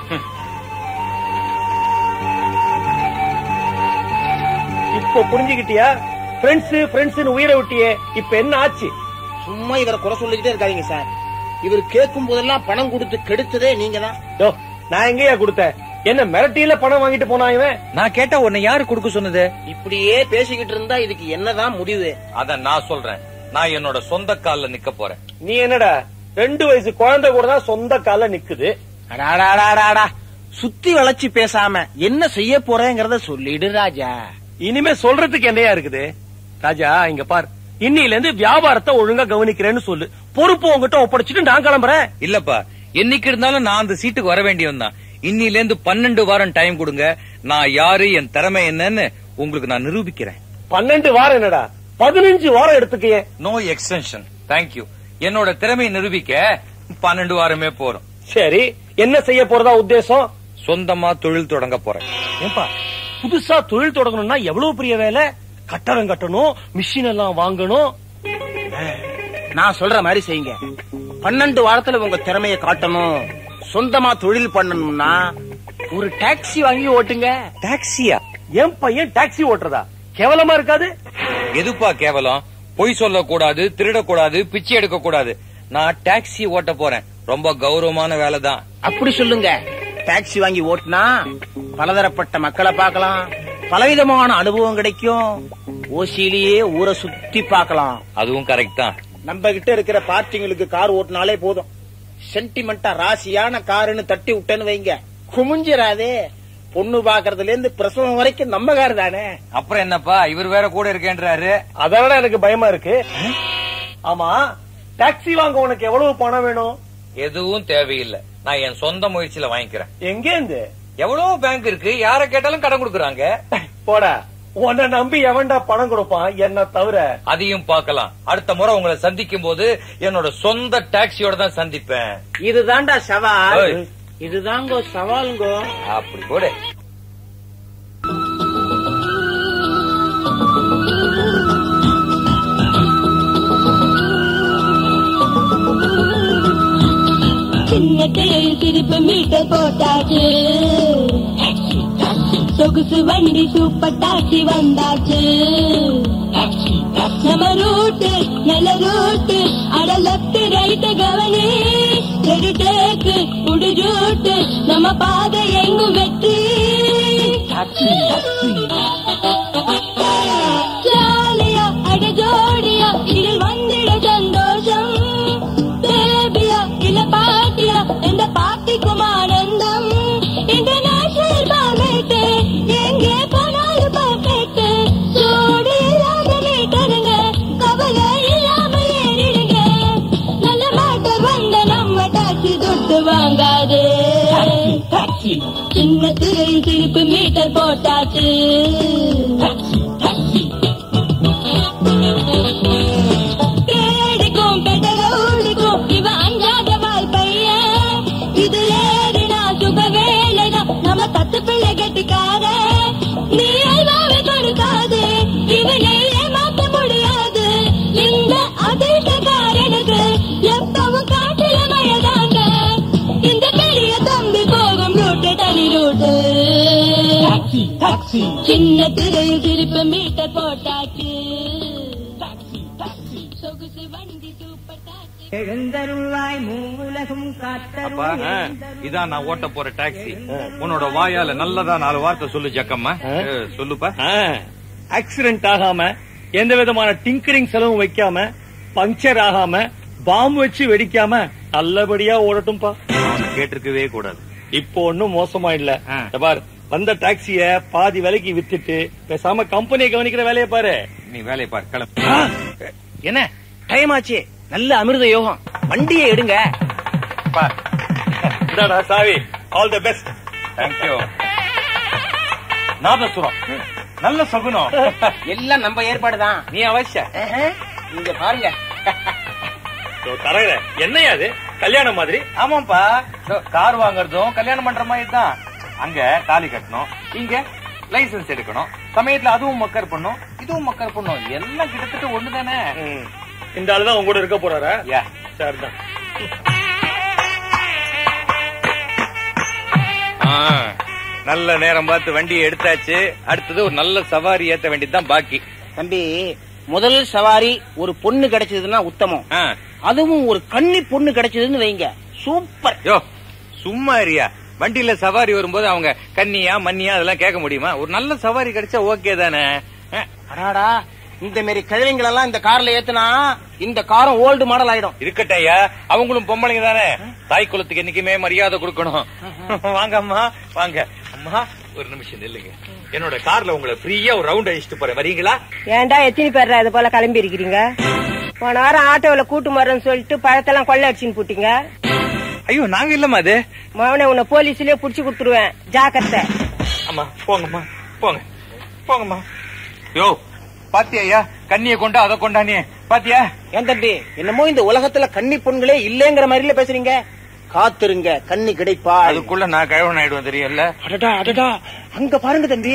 இப்போ புரிஞ்சுக்கிட்டியா ஃப்ரெண்ட்ஸ் ஃப்ரெண்ட்ஸ் உயிரை விட்டியே இப்ப என்ன ஆச்சு சும்மா இவரை குறை சொல்லிக்கிட்டே இருக்காதீங்க சார் இவர் கேட்கும் போதெல்லாம் பணம் கொடுத்து கெடுத்ததே நீங்க தான் யோ, நான் எங்கேயா கொடுத்தேன் என்ன மிரட்டியில பணம் வாங்கிட்டு போனா இவன் நான் கேட்டா உன்னை யாரு கொடுக்க சொன்னது இப்படியே பேசிக்கிட்டு இருந்தா இதுக்கு என்னதான் முடிவு அத நான் சொல்றேன் நான் என்னோட சொந்த கால்ல நிக்க போறேன் நீ என்னடா ரெண்டு வயசு குழந்தை கூட தான் சொந்த கால நிக்குது அடாடாடாடாடா சுத்தி வளைச்சு பேசாம என்ன செய்ய போறேங்கிறத சொல்லிடு ராஜா இனிமே சொல்றதுக்கு என்னையா இருக்குது ராஜா இங்க பார் இன்னில இருந்து வியாபாரத்தை ஒழுங்கா கவனிக்கிறேன்னு சொல்லு பொறுப்பு உங்ககிட்ட ஒப்படைச்சிட்டு நான் கிளம்புறேன் இல்லப்பா என்னைக்கு இருந்தாலும் நான் அந்த சீட்டுக்கு வர வேண்டியவன் தான் இன்னில இருந்து பன்னெண்டு வாரம் டைம் கொடுங்க நான் யாரு என் திறமை என்னன்னு உங்களுக்கு நான் நிரூபிக்கிறேன் பன்னெண்டு வாரம் என்னடா பதினஞ்சு வாரம் எடுத்துக்கே நோ எக்ஸ்டென்ஷன் தேங்க்யூ என்னோட திறமையை நிரூபிக்க பன்னெண்டு வாரமே போறோம் சரி என்ன செய்ய போறதா உத்தேசம் சொந்தமா தொழில் தொடங்க போறேன் ஏன்பா புதுசா தொழில் தொடங்கணும்னா எவ்வளவு பெரிய வேலை கட்டடம் கட்டணும் மிஷின் எல்லாம் வாங்கணும் நான் சொல்ற மாதிரி செய்யுங்க பன்னெண்டு வாரத்துல உங்க திறமையை காட்டணும் சொந்தமா தொழில் பண்ணணும்னா ஒரு டாக்ஸி வாங்கி ஓட்டுங்க டாக்ஸியா என் பையன் டாக்ஸி ஓட்டுறதா கேவலமா இருக்காது எதுப்பா கேவலம் பொய் சொல்லக்கூடாது திருடக்கூடாது பிச்சை எடுக்க கூடாது நான் டாக்ஸி ஓட்ட போறேன் ரொம்ப கௌரவமான வேலை தான் அப்படி சொல்லுங்க டாக்ஸி வாங்கி ஓட்டுனா பலதரப்பட்ட மக்களை பார்க்கலாம் பலவிதமான அனுபவம் கிடைக்கும் ஓசியிலேயே ஊரை சுத்தி பார்க்கலாம் அதுவும் கரெக்ட் தான் நம்ம கிட்ட இருக்கிற பார்ட்டிங்களுக்கு கார் ஓட்டினாலே போதும் சென்டிமெண்டா ராசியான காருன்னு தட்டி விட்டேன்னு வைங்க குமிஞ்சிராதே பொண்ணு பாக்குறதுல இருந்து பிரசவம் வரைக்கும் நம்ம கார் தானே அப்புறம் என்னப்பா இவர் வேற கூட இருக்கேன்றாரு அதனால எனக்கு பயமா இருக்கு ஆமா டாக்ஸி வாங்க உனக்கு எவ்வளவு பணம் வேணும் எதுவும் தேவையில்லை நான் என் சொந்த முயற்சியில வாங்கிக்கிறேன் எங்க இருந்து எவ்வளவு பேங்க் இருக்கு யார கேட்டாலும் கடன் கொடுக்கறாங்க போடா உன்னை நம்பி எவன்டா பணம் கொடுப்பான் என்ன தவிர அதையும் பார்க்கலாம் அடுத்த முறை உங்களை சந்திக்கும் போது என்னோட சொந்த டாக்ஸியோட தான் சந்திப்பேன் இதுதான்டா சவால் ஏய். இதுதாங்கோ சவாலுங்கோ அப்படி கூட சின்ன தேள் திருப்பு மீட்டர் போட்டாச்சு சொகுசு வண்டி சூப்பர் டாக்ஸி வந்தாச்சு நம்ம ரூட்டு நல்ல ரூட்டு அட லெப்ட் ரைட் கவனி ரெடி டேக்கு உடு ஜூட்டு நம்ம பாதை எங்கும் வெற்றி ஜாலியா அட ஜோடியா இதில் வந்திட சந்தோஷம் பேபியா இல்ல சின்ன திரையில் திருப்பு மீட்டர் போட்டாச்சு கேடிக்கும் பெட்டகவுடிக்கும் இவன் அஞ்சாத வால் பையன் இது ஏறினா சுப வேலைதான் நம்ம தத்து பிள்ளை கட்டிக்கார நீ அல்வாவை கொடுக்காது இவனை ஏமாத்த முடியாது இந்த அதிர்ஷ்டக்காரனுக்கு எப்பவும் காட்டுல மழைதாங்க இந்த பெரிய தம்பி போகும் ரூட்டு தனி ரூட்டு சின்ன திரையில் திருப்ப மீட்டர் போட்டாச்சு சொகுசு வண்டி சூப்பர் டாக்ஸி எழுந்தருள்வாய் மூலகும் அப்பா இதான் நான் ஓட்ட போற டாக்ஸி உன்னோட வாயால நல்லதா நாலு வார்த்தை சொல்லு ஜக்கம்மா ஏ, சொல்லுப்பா ஆக்சிடென்ட் ஆகாம எந்த விதமான டிங்கரிங் செலவும் வைக்காம பஞ்சர் ஆகாம பாம்பு வச்சு வெடிக்காம நல்லபடியா ஓடட்டும்பா அவனை கேட்டிருக்கவே கூடாது இப்போ ஒண்ணும் மோசமா இல்ல இந்த பார் வந்த டாக்ஸிய பாதி விலைக்கு வித்துட்டு பேசாம கம்பெனியை கவனிக்கிற வேலையை பாரு நீ வேலையை பாரு கிளம்பு என்ன டைம் ஆச்சு நல்ல அமிர்த யோகம் வண்டியை எடுங்க இந்தாடா சாவி ஆல் தி பெஸ்ட் தேங்க்யூ நாதசுரம் நல்ல சகுனம் எல்லாம் நம்ம ஏற்பாடுதான் நீ அவசிய நீங்க பாருங்க தரங்க என்னையா அது கல்யாணம் மாதிரி ஆமாப்பா இதோ கார் வாங்குறதும் கல்யாணம் பண்ற மாதிரி தான் அங்க தாலி கட்டணும் இங்க லைசென்ஸ் எடுக்கணும் சமயத்துல அதுவும் மக்கர் பண்ணும் இதுவும் மக்கர் பண்ணும் எல்லாம் கிட்டத்தட்ட ஒண்ணுதானே இந்த ஆளு தான் உங்க கூட இருக்க போறாரா யா சரிதான் ஆ, நல்ல நேரம் பார்த்து வண்டியை எடுத்தாச்சு அடுத்தது ஒரு நல்ல சவாரி ஏத்த வேண்டியதுதான் பாக்கி தம்பி முதல் சவாரி ஒரு பொண்ணு கிடைச்சதுன்னா உத்தமம் ஆ. அதுவும் ஒரு கன்னி பொண்ணு கிடைச்சதுன்னு வைங்க சூப்பர் யோ சும்மா இருயா வண்டியில சவாரி வரும்போது அவங்க கன்னியா மண்ணியா அதெல்லாம் கேட்க முடியுமா ஒரு நல்ல சவாரி கிடைச்சா ஓகே தானே ஆ, அடாடா இந்த மாரி கிழவிங்கள் எல்லாம் இந்த கார்ல ஏத்துனா இந்த காரம் ஓல்டு மாடல் ஆயிடும் இருக்கட்டும் ஐயா அவங்களும் பொம்பளைங்க தானே தாய் குலத்துக்கு என்னைக்குமே மரியாதை கொடுக்கணும் வாங்க அம்மா வாங்க அம்மா ஒரு நிமிஷம் நில்லுங்க என்னோட கார்ல உங்களை ஃப்ரீயா ஒரு ரவுண்ட் அடிச்சுட்டு போறேன் வரீங்களா ஏன்டா எத்தனை பேர் இது போல கிளம்பி இருக்கிறீங்க போன வாரம் ஆட்டோல கூட்டு மரன்னு சொல்லிட்டு பழத்தெல்லாம் கொள்ளை அடிச்சுன்னு போட்டீங்க ஐயோ நாங்க இல்லம்மா அது மவனை உன்னை போலீஸ்லயே புடிச்சு கொடுத்துருவேன் ஜாக்கிரதை அம்மா போங்கம்மா போங்க போங்கம்மா யோ பாத்தியா ஐயா கண்ணிய கொண்டா அதை கொண்டானே பாத்தியா ஏன் தம்பி என்னமோ இந்த உலகத்துல கன்னி பொண்களே இல்லங்கிற மாதிரில பேசுறீங்க காத்திருங்க கன்னி கிடைப்பா அதுக்குள்ள நான் கழவன் ஆயிடுவேன் தெரியல அடடா அடடா அங்க பாருங்க தம்பி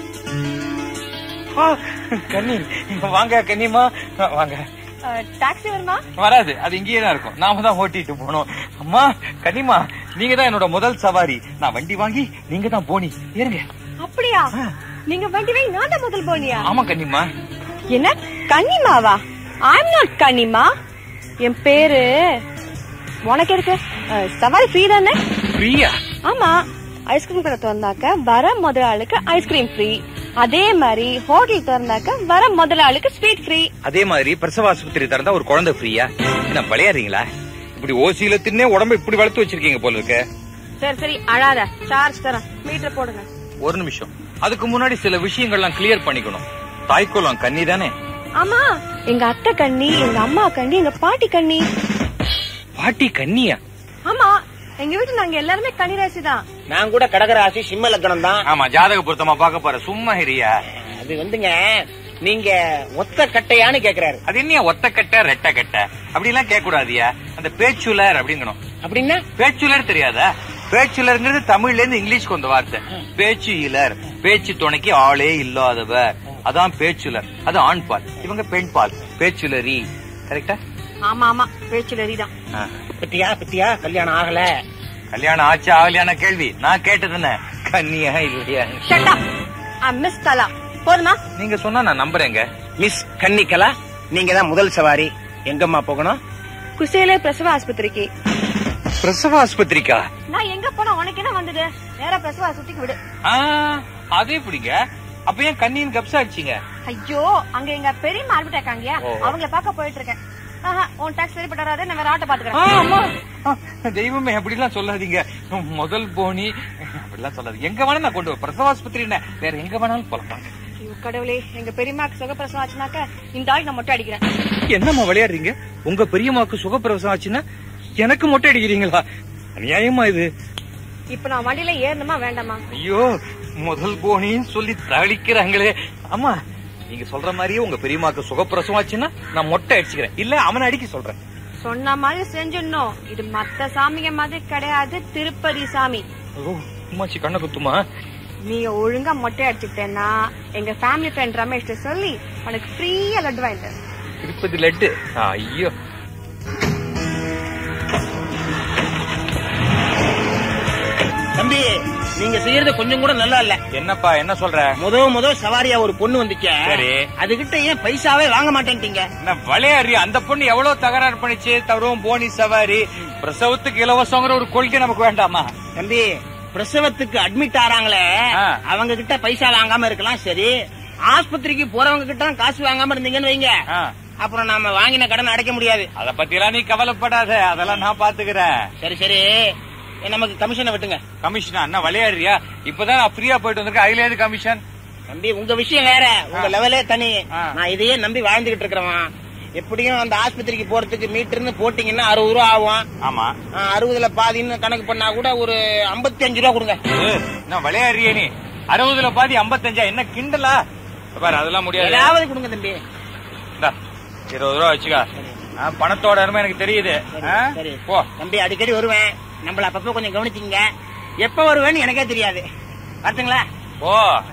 ஆ, கன்னி வாங்க கன்னிமா வாங்க டாக்ஸி வருமா வராது அது இங்கேயே தான் இருக்கும் நாம தான் ஓட்டிட்டு போனோம் அம்மா கன்னிமா நீங்க தான் என்னோட முதல் சவாரி நான் வண்டி வாங்கி நீங்க தான் போனி ஏறுங்க அப்படியா நீங்க வண்டி வை நான் தான் முதல் போனியா ஆமா கன்னிமா என்ன கன்னிமாவா ஐம் நாட் கன்னிமா என் பேரு உனக்கு இருக்கு அஹ், சவாரி ஃப்ரீ தானே ஃப்ரீயா ஆமா ஐஸ்கிரீம் கடை திறந்தாக்க வர முதலாளுக்கு ஐஸ்கிரீம் ஃப்ரீ அதே மாதிரி ஹோட்டல் திறந்தாக்க வர முதலாளுக்கு ஸ்வீட் ஃப்ரீ அதே மாதிரி பிரசவ ஆஸ்பத்திரி திறந்தா ஒரு குழந்தை ஃப்ரீயா என்ன விளையாடுறீங்களா இப்படி ஓசியில தின்னே உடம்ப இப்படி வளர்த்து வச்சிருக்கீங்க போல இருக்கு சரி சரி அழாத சார்ஜ் தரேன் மீட்டர் போடுங்க ஒரு நிமிஷம் அதுக்கு முன்னாடி சில விஷயங்கள்லாம் கிளியர் பண்ணிக்கணும் தாய்க்குளம் கன்னி தானே ஆமா எங்க அத்தை கண்ணி எங்க அம்மா கண்ணி எங்க பாட்டி கண்ணி பாட்டி கன்னியா ஆமா எங்க வீட்டுல நாங்க எல்லாருமே கன்னிராசி தான் நான் கூட கடகராசி சிம்ம லக்னம் தான் ஆமா ஜாதக பொருத்தமா பார்க்க போற சும்மா ஹிரியா அது வந்துங்க நீங்க ஒத்த கட்டையான்னு கேக்குறாரு அது என்ன ஒத்த கட்ட ரெட்ட கட்ட அப்படி எல்லாம் கேட்க கூடாதியா அந்த பேச்சுலர் அப்படிங்கணும் அப்படின்னா பேச்சுலர் தெரியாதா பேச்சுலர்ங்கிறது தமிழ்ல இருந்து இங்கிலீஷ்க்கு வந்த வார்த்தை பேச்சு இலர் பேச்சு துணைக்கு ஆளே இல்லாதவர் அதான் பேச்சுலர் அது ஆண் பால் இவங்க பெண் பால் பேச்சுலரி கரெக்டா ஆமா ஆமா பேச்சுலரி தான் பத்தியா பத்தியா கல்யாணம் ஆகல கல்யாணம் ஆச்சா ஆகலையான கேள்வி நான் கேட்டது என்ன கன்னியா இல்லையா ஷட் அப் ஐ மிஸ் கலா போதுமா நீங்க சொன்னா நான் நம்புறேங்க மிஸ் கன்னிக்கலா நீங்க தான் முதல் சவாரி எங்கம்மா போகணும் குசேல பிரசவ ஆஸ்பத்திரிக்கு பிரசவ ஆஸ்பத்திரிக்கா நான் எங்க போனா உனக்கு என்ன வந்தது நேரா பிரசவ ஆஸ்பத்திரிக்கு விடு ஆ, அது எப்படிங்க அப்ப ஏன் கண்ணியின் கப்சா அடிச்சீங்க ஐயோ அங்க எங்க பெரியம்மா அட்மிட் ஆக்காங்க ஓ. அவங்கள பார்க்க போயிட்டு இருக்கேன் ஆஹா, உன் டாக்ஸ் சரிப்பட்டு வராது நான் வேற ஆட்டோ ஆ, பாத்துக்கிறேன் அம்மா. ஆ, தெய்வமே அப்படிலாம் சொல்லாதீங்க முதல் போனி அப்படிலாம் சொல்லாதீங்க எங்க வேணா நான் கொண்டு வர பிரசவ ஆஸ்பத்திரி என்ன வேற எங்க வேணாலும் போலாம் ஐயோ, கடவுளே எங்க பெரியம்மாக்கு சுகப்பிரசவம் ஆச்சுனாக்க இந்த ஆள் நான் மொட்டை அடிக்கிறேன் என்னம்மா விளையாடுறீங்க உங்க பெரியம்மாக்கு சுகப்பிரசவம் ஆச்சுன்னா எனக்கு மொட்டை அடிக்கிறீங்களா அநியாயமா இது இப்ப நான் வண்டியில ஏறணுமா வேண்டாமா ஐயோ முதல் போனின்னு சொல்லி தளிக்கிறாங்களே ஆமா நீங்க சொல்ற மாதிரியே உங்க பெரியமாக்கு சுகப்பிரசவம் ஆச்சுன்னா நான் மொட்டை அடிச்சுக்கிறேன் இல்ல அவனை அடிக்க சொல்றேன் சொன்ன மாதிரி செஞ்சிடணும் இது மத்த சாமிங்க மாதிரி கிடையாது திருப்பதி சாமி ஓ உமாச்சி கண்ணை குத்துமா நீங்க ஒழுங்கா மொட்டை அடிச்சுக்கிட்டேன்னா எங்க ஃபேமிலி ஃப்ரெண்ட் ரமேஷ் சொல்லி உனக்கு ஃப்ரீயா லட்டு வாங்கிட்டு திருப்பதி லட்டு ஐயோ தம்பி நீங்க செய்யறது கொஞ்சம் கூட நல்லா இல்ல என்னப்பா என்ன சொல்ற முத முத சவாரியா ஒரு பொண்ணு வந்துச்சே சரி. அதுகிட்ட ஏன் பைசாவே வாங்க மாட்டேன்ட்டீங்க என்ன விளையாடுறி அந்த பொண்ணு எவ்வளவு தகராறு பண்ணிச்சு தவறும் போனி சவாரி பிரசவத்துக்கு இலவசங்கிற ஒரு கொள்கை நமக்கு வேண்டாமா தம்பி பிரசவத்துக்கு அட்மிட் ஆறாங்களே அவங்க கிட்ட பைசா வாங்காம இருக்கலாம் சரி ஆஸ்பத்திரிக்கு போறவங்க கிட்ட காசு வாங்காம இருந்தீங்கன்னு வைங்க அப்புறம் நாம வாங்கின கடன் அடைக்க முடியாது அத பத்தி எல்லாம் நீ கவலைப்படாத அதெல்லாம் நான் பாத்துக்கிறேன் சரி சரி நமக்கு கமிஷனை விட்டுங்க கமிஷனா என்ன விளையாடுறியா இப்பதான் நான் ஃப்ரீயா போயிட்டு வந்திருக்கேன் அதுல ஏது கமிஷன் தம்பி உங்க விஷயம் வேற உங்க லெவலே தனி நான் இதையே நம்பி வாழ்ந்துகிட்டு இருக்கிறவன் எப்படியும் அந்த ஆஸ்பத்திரிக்கு போறதுக்கு மீட்டர்னு போட்டீங்கன்னா அறுபது ரூபா ஆகும் ஆமா ஆ, அறுபதுல பாதின்னு கணக்கு பண்ணா கூட ஒரு ஐம்பத்தி அஞ்சு ரூபா கொடுங்க என்ன விளையாடுறியே நீ அறுபதுல பாதி ஐம்பத்தஞ்சா என்ன கிண்டலா பாரு அதெல்லாம் முடியாது ஏதாவது கொடுங்க தம்பி இந்தா, இருபது ரூபா வச்சுக்கா ஆ, பணத்தோட அருமை எனக்கு தெரியுது ஆ? சரி போ தம்பி அடிக்கடி வருவேன் நம்மள அப்பப்ப கொஞ்சம் கவனிச்சிங்க எப்ப வருவேன்னு எனக்கே தெரியாது வரட்டுங்களா போ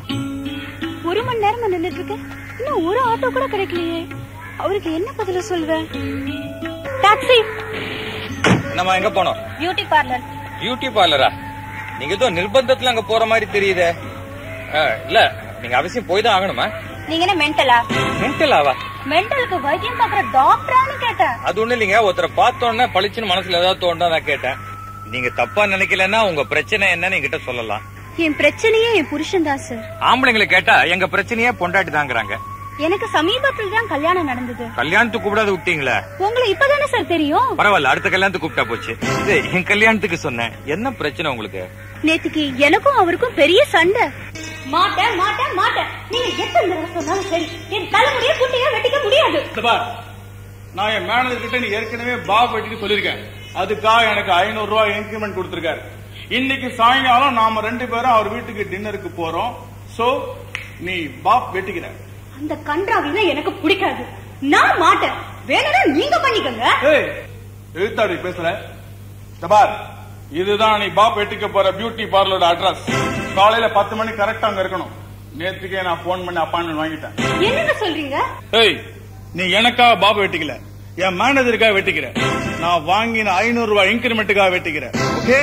ஒரு மணி நேரமா நின்னுட்டு இருக்கேன் இன்னும் ஒரு ஆட்டோ கூட கிடைக்கலையே அவருக்கு என்ன பதில சொல்வேன் டாக்ஸி நம்ம எங்க போனோம் பியூட்டி பார்லர் பியூட்டி பார்லரா நீங்க ஏதோ நிர்பந்தத்துல அங்க போற மாதிரி தெரியுதே ஆ, இல்ல நீங்க அவசியம் போய் தான் ஆகணுமா நீங்க என்ன மென்டலா மென்டலாவா மென்டலுக்கு வைத்தியம் பாக்குற டாக்டரான்னு கேட்டேன் அது ஒண்ணு இல்லைங்க ஒருத்தரை பார்த்தோன்னே பளிச்சுன்னு மனசுல ஏதாவது தோண்டா நான் கேட்டேன் நீங்க தப்பா நினைக்கலன்னா உங்க பிரச்சனை என்னன்னு என்கிட்ட சொல்லலாம் என் பிரச்சனையே என் புருஷன் தான் சார் ஆம்பளைங்களை கேட்டா எங்க பிரச்சனையே பொண்டாட்டி தாங்கிறாங்க எனக்கு சமீபத்தில் தான் கல்யாணம் நடந்தது கல்யாணத்துக்கு கூப்பிடாது விட்டீங்களே உங்களை இப்பதானே சார் தெரியும் பரவாயில்ல அடுத்த கல்யாணத்துக்கு கூப்பிட்டா போச்சு இது என் கல்யாணத்துக்கு சொன்னேன் என்ன பிரச்சனை உங்களுக்கு நேத்துக்கு எனக்கும் அவருக்கும் பெரிய சண்டை மாட்டேன் மாட்டேன் மாட்டேன் நீங்க எத்தனை தடவை சொன்னாலும் சரி என் தலைமுறைய குட்டியா வெட்டிக்க முடியாது இந்த பார் நான் என் மேனேஜர் கிட்ட நீ ஏற்கனவே பாப் வெட்டிட்டு சொல்லிருக்கேன் அதுக்காக எனக்கு ஐநூறு ரூபாய் இன்கிரிமெண்ட் கொடுத்திருக்காரு இன்னைக்கு சாயங்காலம் நாம ரெண்டு பேரும் அவர் வீட்டுக்கு டின்னருக்கு போறோம் சோ நீ பாப் வெட்டிக்கிற அந்த கன்றாவினா எனக்கு பிடிக்காது நான் மாட்டேன் வேணும்னா நீங்க பண்ணிக்கங்க ஏய் எழுத்தாடி பேசுற இந்த பார் இதுதான் நீ பாப் வெட்டிக்க போற பியூட்டி பார்லரோட அட்ரஸ் காலையில பத்து மணி கரெக்டா அங்க இருக்கணும் நேத்துக்கே நான் போன் பண்ணி அப்பாயின்மெண்ட் வாங்கிட்டேன் என்னங்க சொல்றீங்க ஏய் நீ எனக்காக பாபு வெட்டிக்கல என் மேனேஜருக்காக வெட்டிக்கிற நான் வாங்கின ஐநூறு ரூபாய் இன்கிரிமெண்ட்டுக்காக வெட்டிக்கிற ஓகே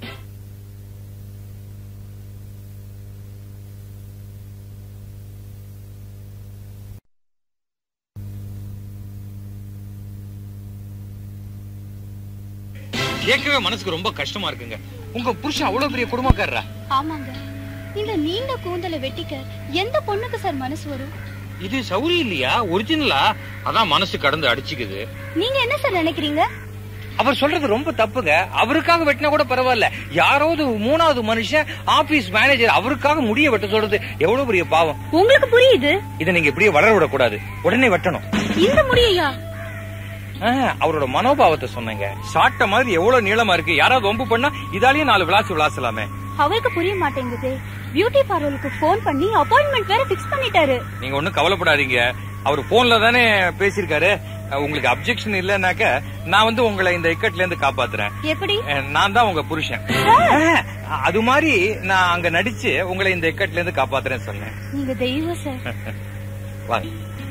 கேட்கவே மனசுக்கு ரொம்ப கஷ்டமா இருக்குங்க உங்க புருஷன் அவ்வளவு பெரிய குடும்பக்காரரா ஆமாங்க இந்த நீண்ட கூந்தலை வெட்டிக்க எந்த பொண்ணுக்கு சார் மனசு வரும் இது சௌரி இல்லையா ஒரிஜினலா அதான் மனசு கடந்து அடிச்சுக்குது நீங்க என்ன சார் நினைக்கிறீங்க அவர் சொல்றது ரொம்ப தப்புங்க அவருக்காக வெட்டினா கூட பரவாயில்ல யாராவது மூணாவது மனுஷன் ஆபீஸ் மேனேஜர் அவருக்காக முடிய வெட்ட சொல்றது எவ்வளவு பெரிய பாவம் உங்களுக்கு புரியுது இதை நீங்க இப்படியே வளர விடக்கூடாது உடனே வெட்டணும் இந்த முடியையா ஆ, அவரோட மனோபாவத்தை சொன்னேங்க சாட்ட மாதிரி எவ்வளவு நீளமா இருக்கு யாராவது வம்பு பண்ணா இதாலேயே நாலு விளாசு விளாசலாமே அவருக்கு புரிய மாட்டேங்குது பியூட்டி பார்லருக்கு ஃபோன் பண்ணி அப்பாயின்மெண்ட் வேற ஃபிக்ஸ் பண்ணிட்டாரு நீங்க ஒண்ணும் கவலைப்படாதீங்க அவர் போன்ல தானே பேசியிருக்காரு அஹ், உங்களுக்கு அப்செக்ஷன் இல்லைனாக்க நான் வந்து உங்களை இந்த இக்கட்ல இருந்து காப்பாத்துறேன் எப்படி அஹ், நான் தான் உங்க புருஷன் அஹ், அது மாதிரி நான் அங்க நடிச்சு உங்களை இந்த இக்கட்ல இருந்து காப்பாத்துறேன்னு சொன்னேன் நீங்க தெய்வம் சார் வாங்க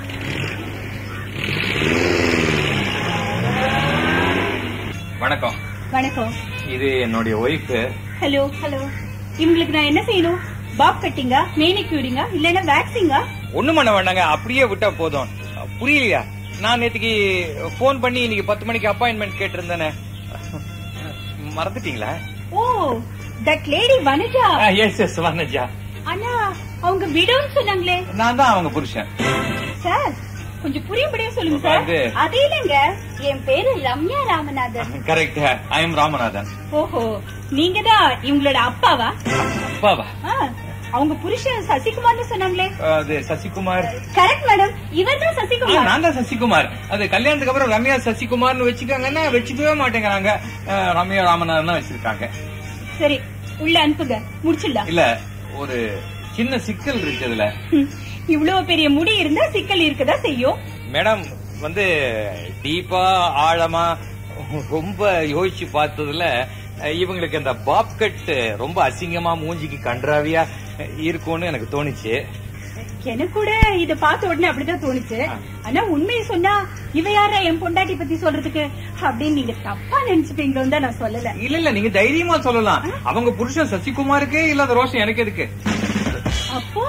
வணக்கம் வணக்கம் இது என்னுடைய ஒய்ஃப் ஹலோ ஹலோ இவங்களுக்கு நான் என்ன செய்யணும் பாப் கட்டிங்கா மேனிக்யூரிங்கா இல்லைன்னா வேக்சிங்கா ஒண்ணும் பண்ண வேண்டாங்க அப்படியே விட்டா போதும் புரியலையா நான் நேத்துக்கு போன் பண்ணி இன்னைக்கு பத்து மணிக்கு அப்பாயின்மெண்ட் கேட்டிருந்தேனே மறந்துட்டீங்களா oh that lady Vanaja yes yes Vanaja அண்ணா அவங்க விடோன்னு சொன்னாங்களே நான் தான் அவங்க புருஷன் சார் கொஞ்சம் புரியும்படியா சொல்லுங்க சார் அது- அது இல்லைங்க என் பேரு Ramya Ramanathan correct I am Ramanathan ஓஹோ நீங்க தான் இவங்களோட அப்பாவா அப்பாவா ஆ, அவங்க புருஷன் சசிகுமார்னு சொன்னாங்களே அது சசிகுமார் கரெக்ட் மேடம் இவர் தான் ஆ, சசிகுமார் நான் தான் சசிகுமார் அது கல்யாணத்துக்கு அப்புறம் ரம்யா சசிகுமார்னு வச்சுக்காங்கன்னா வச்சுக்கவே மாட்டேங்கிறாங்க அஹ், ரம்யா ராமநாதன் தான் வச்சிருக்காங்க சரி உள்ள அனுப்புங்க முடிச்சிடலாம் இல்ல ஒரு சின்ன சிக்கல் இருக்கு அதுல ஹம், இவ்வளவு பெரிய முடி இருந்தா சிக்கல் இருக்கதா செய்யும் மேடம் வந்து டீப்பா ஆழமா ரொம்ப யோசிச்சு பார்த்ததுல அஹ், இவங்களுக்கு இந்த பாப் கட் ரொம்ப அசிங்கமா மூஞ்சிக்கு கன்றாவியா இருக்கும்னு எனக்கு தோணுச்சு எனக்கு கூட இத பார்த்த உடனே அப்படிதான் தோணுச்சு ஆனா உண்மையை சொன்னா இவ யாரா என் பொண்டாட்டி பத்தி சொல்றதுக்கு அப்படின்னு நீங்க தப்பா நினைச்சுப்பீங்களோன்னு தான் நான் சொல்லல இல்ல இல்ல நீங்க தைரியமா சொல்லலாம் அவங்க புருஷன் சசிகுமாருக்கே இல்லாத ரோஷம் எனக்கு இருக்கு அப்போ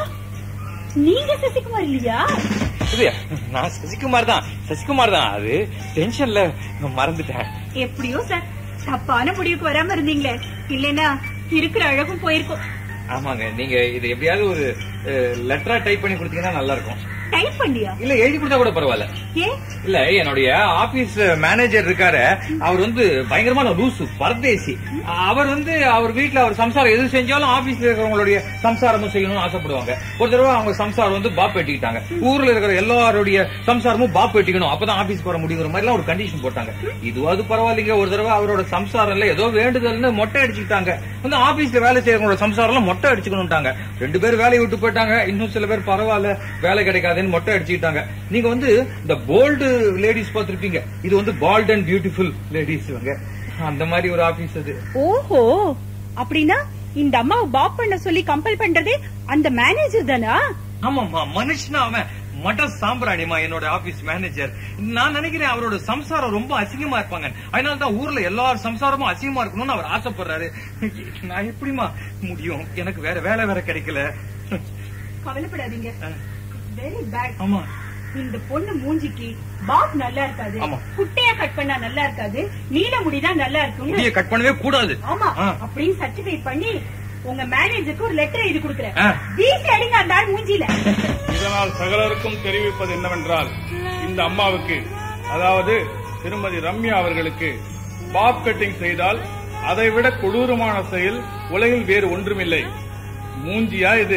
நீங்க சசிகுமார் இல்லையா இது நான் சசிகுமார் தான் சசிகுமார் தான் அது டென்ஷன்ல மறந்துட்டேன் எப்படியோ சார் தப்பான முடிவுக்கு வராம இருந்தீங்களே இல்லைன்னா இருக்கிற அழகும் போயிருக்கும் ஆமாங்க நீங்க இது எப்படியாவது ஒரு லெட்டரா டைப் பண்ணி கொடுத்தீங்கன்னா நல்லா இருக்கும் டைப் பண்ணியா இல்ல எழுதி கொடுத்தா கூட பரவாயில்ல ஏன் இல்ல என்னுடைய ஆபீஸ் மேனேஜர் இருக்காரு அவர் வந்து பயங்கரமான லூசு பரதேசி அவர் வந்து அவர் வீட்ல அவர் சம்சாரம் எது செஞ்சாலும் ஆபீஸ்ல இருக்கிறவங்களுடைய சம்சாரமும் செய்யணும்னு ஆசைப்படுவாங்க ஒரு தடவை அவங்க சம்சாரம் வந்து பாப் வெட்டிக்கிட்டாங்க ஊர்ல இருக்கிற எல்லாருடைய சம்சாரமும் பாப் வெட்டிக்கணும் அப்பதான் ஆபீஸ்க்கு வர முடியுங்கிற மாதிரி எல்லாம் ஒரு கண்டிஷன் போட்டாங்க இதுவாது பரவாயில்லைங்க ஒரு தடவை அவரோட சம்சாரம்ல ஏதோ வேண்டுதல்னு மொட்டை அடிச்சுக்கிட்டாங்க வந்து ஆபீஸ்ல வேலை செய்யறவங்களோட சம்சாரம் எல்லாம் மொட்டை அடிச்சுக்கணும்ட்டாங்க ரெண்டு பேர் வேலையை விட்டு போயிட்டாங்க இன்னும் சில பேர் பரவாயில்ல வேலை கிடைக்காதுன்னு மொட்டை அடிச்சுக்கிட்டாங்க நீங்க வந்து இந்த போல்டு லேடிஸ் பார்த்திருப்பீங்க இது வந்து பால்ட் அண்ட் பியூட்டிஃபுல் லேடிஸ் இவங்க அந்த மாதிரி ஒரு ஆபீஸ் அது ஓஹோ அப்படின்னா இந்த அம்மாவை பாப் பண்ண சொல்லி கம்பல் பண்றதே அந்த மேனேஜர் தானா ஆமாமா மனுஷனா அவன் மட்ட சாம்பிராணிமா என்னோட ஆபீஸ் மேனேஜர் நான் நினைக்கிறேன் அவரோட சம்சாரம் ரொம்ப அசிங்கமா இருப்பாங்க அதனால தான் ஊர்ல எல்லா சம்சாரமும் அசிங்கமா இருக்கணும்னு அவர் ஆசைப்படுறாரு நான் எப்படிமா முடியும் எனக்கு வேற வேலை வேற கிடைக்கல கவலைப்படாதீங்க வெரி பேட் ஆமா இந்த பொண்ணு மூஞ்சிக்கு பாப் நல்லா இருக்காது ஆமா. குட்டையா கட் பண்ணா நல்லா இருக்காது நீல முடிதான் நல்லா முடிய இருக்கும் கட் பண்ணவே கூடாது ஆமா ஆ. அப்படின்னு சர்டிஃபை பண்ணி உங்க மேனேஜருக்கு ஒரு லெட்டர் எழுதி கொடுக்குறேன் ஆ. வீசி அடிங்க அந்த ஆள் மூஞ்சில இதனால் சகலருக்கும் தெரிவிப்பது என்னவென்றால் இந்த அம்மாவுக்கு அதாவது திருமதி ரம்யா அவர்களுக்கு பாப் கட்டிங் செய்தால் அதைவிட கொடூரமான செயல் உலகில் வேறு ஒன்றுமில்லை மூஞ்சியா இது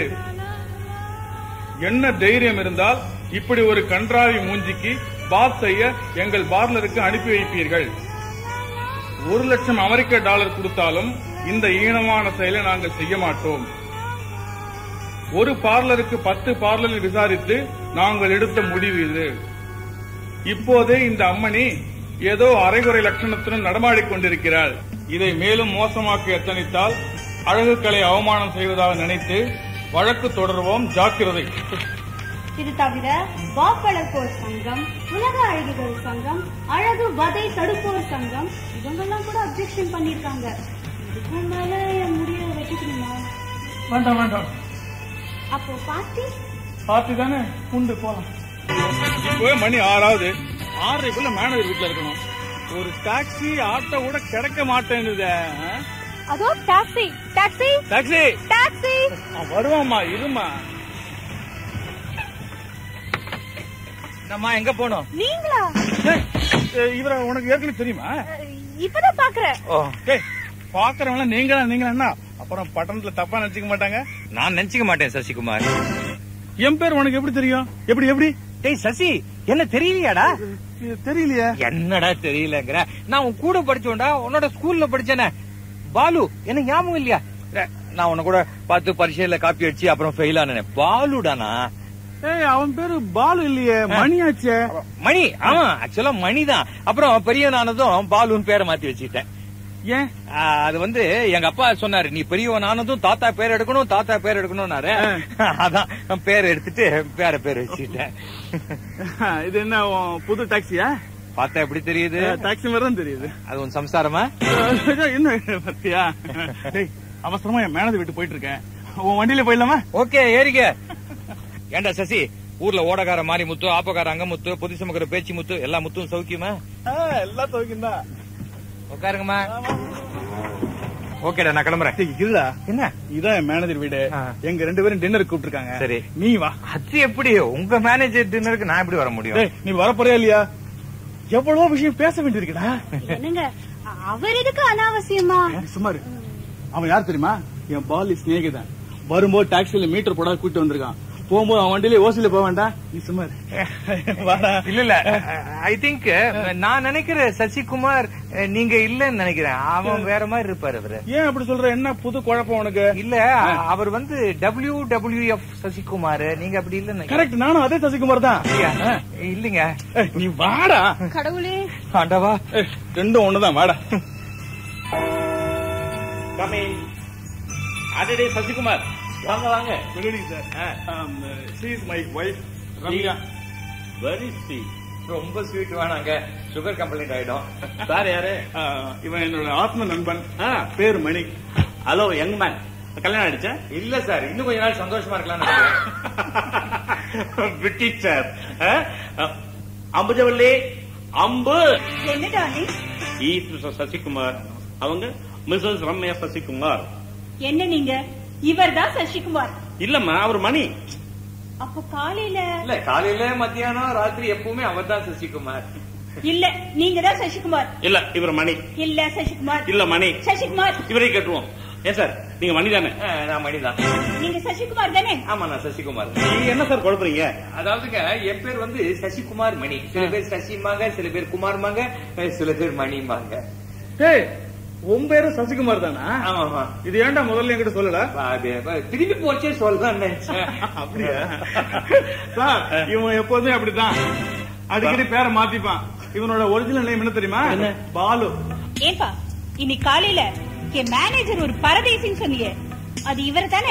என்ன தைரியம் இருந்தால் இப்படி ஒரு கன்றாவி மூஞ்சிக்கு பாப் செய்ய எங்கள் பார்லருக்கு அனுப்பி வைப்பீர்கள் ஒரு லட்சம் அமெரிக்க டாலர் கொடுத்தாலும் இந்த ஈனமான செயலை நாங்கள் செய்ய மாட்டோம் ஒரு பார்லருக்கு பத்து பார்லரில் விசாரித்து நாங்கள் எடுத்த முடிவு இது இப்போதே இந்த அம்மணி ஏதோ அரைகுறை லட்சணத்துடன் நடமாடிக் கொண்டிருக்கிறாள் இதை மேலும் மோசமாக்க எத்தனித்தால் அழகுகளை அவமானம் செய்வதாக நினைத்து வழக்கு தொடர்வோம் ஜாக்கிரதை இது தவிர வாக்களிப்போர் சங்கம் உலக அழகிகள் சங்கம் அழகு வதை தடுப்போர் சங்கம் இவங்கெல்லாம் கூட அப்செக்ஷன் பண்ணிருக்காங்க இதுக்கும் மேல என் முடிய வெட்டிக்கணுமா வேண்டாம் வேண்டாம் அப்போ பார்ட்டி பார்த்து தானே உண்டு போலாம் இப்பவே மணி ஆறாவது ஆறரைக்குள்ள மேனேஜர் வீட்டுல இருக்கணும் ஒரு டாக்ஸி ஆட்டோ கூட கிடைக்க மாட்டேங்குதே அதோ டாக்ஸி டாக்ஸி டாக்ஸி டாக்ஸி வருவாம்மா இருமா நம்ம எங்க போனோம் நீங்களா இவரை உனக்கு ஏற்கனவே தெரியுமா இப்பதான் பாக்குறேன் டேய் பாக்குறவங்க நீங்களா நீங்களா என்ன அப்புறம் பட்டணத்துல தப்பா நினைச்சுக்க மாட்டாங்க நான் நினைச்சுக்க மாட்டேன் சசிகுமார் என் பேர் உனக்கு எப்படி தெரியும் எப்படி எப்படி டேய் சசி என்ன தெரியலையாடா தெரியலையா என்னடா தெரியலங்கிற நான் உன் கூட படிச்சோண்டா உன்னோட ஸ்கூல்ல படிச்சேனே பாலு என்ன ஞாபகம் இல்லையா டேய், நான் உன்னை கூட பார்த்து பரீட்சையில காப்பி அடிச்சு அப்புறம் ஃபெயில் ஆனேன் பாலுடானா ஏய் அவன் பேரு பாலு இல்லையே மணியாச்சே மணி ஆமா ஆக்சுவலா மணி தான் அப்புறம் பெரியவனானதும் பாலுன்னு பேரை மாத்தி வச்சுக்கிட்டேன் ஏன் அது வந்து எங்க அப்பா சொன்னாரு நீ பெரியவன் ஆனதும் தாத்தா பேர் எடுக்கணும் தாத்தா பேர் எடுக்கணும்னாரு அதான் பேர் எடுத்துட்டு பேர பேர் வச்சுக்கிட்டேன் இது என்ன உன் புது டாக்ஸியா பார்த்தா எப்படி தெரியுது டாக்ஸி மாதிரி தான் தெரியுது அது உன் சம்சாரமா என்ன பத்தியா டேய் அவசரமா என் மேனேஜர் வீட்டு போயிட்டு இருக்கேன் உன் வண்டியில போயிடலாமா ஓகே ஏறிக்க ஏண்டா சசி ஊர்ல ஓடக்கார மாறி முத்து ஆப்பக்கார அங்க முத்து புது சமக்கிற பேச்சு முத்து எல்லா முத்தும் சௌக்கியமா எல்லாம் துவைக்கும் தான் உட்காருங்கம்மா ஓகேடா நான் கிளம்புறேன் இல்ல என்ன இதான் என் மேனேஜர் வீடு எங்க ரெண்டு பேரும் டின்னருக்கு கூப்பிட்டுருக்காங்க சரி நீ வா அது எப்படி உங்க மேனேஜர் டின்னருக்கு நான் எப்படி வர முடியும் டேய் நீ வரப்போறியா இல்லையா எவ்வளவோ விஷயம் பேச வேண்டியிருக்குடா என்னங்க அவர் எதுக்கு அனாவசியமா சும்மா இரு. அவன் யார் தெரியுமா என் பாலி சிநேகிதன் வரும்போது டாக்ஸில மீட்டர் போட கூட்டி வந்திருக்கான் போகும்போது அவன் வண்டியில ஓசில போக வேண்டாம் நீ சும்மா இரு. வாடா இல்ல இல்ல ஐ திங்க் நான் நினைக்கிற சசிகுமார் அஹ், நீங்க இல்லன்னு நினைக்கிறேன் அவன் வேற மாதிரி இருப்பாரு அவரு ஏன் அப்படி சொல்ற என்ன புது குழப்பம் உனக்கு இல்ல அவர் வந்து டபிள்யூ டபிள்யூ எஃப் சசிகுமார் நீங்க அப்படி இல்லன்னு கரெக்ட் நானும் அதே சசிகுமார் தான் இல்லைங்க நீ வாடா கடவுளே ஆண்டவா ரெண்டும் ஒண்ணுதான் வாடா கமிங் அடடே சசிகுமார் வாங்க வாங்க good evening sir she is my wife Ramya very sweet ரொம்ப ஸ்வீட் வேணாங்க சுகர் கம்ப்ளைண்ட் ஆயிடும் சார் யாரு இவன் என்னோட ஆத்ம நண்பன் பேர் மணி ஹலோ யங் மேன் கல்யாணம் ஆயிடுச்சா இல்ல சார் இன்னும் கொஞ்ச நாள் சந்தோஷமா இருக்கலாம் பிரிட்டிஷ் சார் அம்புஜவல்லி அம்பு என்ன டார்லிங் ஈஸ் மிஸ்டர் சசிகுமார் அவங்க மிஸ்ஸஸ் ரம்யா சசிகுமார் என்ன நீங்க இவர்தான் சசிகுமார் இல்லம்மா அவர் மணி அப்ப காலையில இல்ல காலையில மத்தியானம் ராத்திரி எப்பவுமே அவர் தான் சசிகுமார் இல்ல நீங்க தான் சசிகுமார் இல்ல இவர் மணி இல்ல சசிகுமார் இல்ல மணி சசிகுமார் இவரே கேட்டுருவோம் ஏன் சார் நீங்க மணி தானே நான் மணிதான் நீங்க சசிகுமார் தானே ஆமா நான் சசிகுமார் நீங்க என்ன சார் குழப்பறீங்க அதாவதுங்க என் பேர் வந்து சசிகுமார் மணி சில பேர் சசிமாங்க சில பேர் குமார்மாங்க சில பேர் மணிமாங்க டேய் உன் பேரு சசிகுமார் தானா ஆமாமா இது ஏன்டா முதல்ல என்கிட்ட சொல்லல அது திரும்பி போச்சே சொல்லதான் நினைச்சேன் அப்படியா சார் இவன் எப்போதுமே அப்படித்தான் அடிக்கடி பேரை மாத்திப்பான் இவனோட ஒரிஜினல் நேம் என்ன தெரியுமா பாலு ஏன்பா இன்னைக்கு காலையில என் மேனேஜர் ஒரு பரதேசின்னு சொன்னீங்க அது இவர் தானே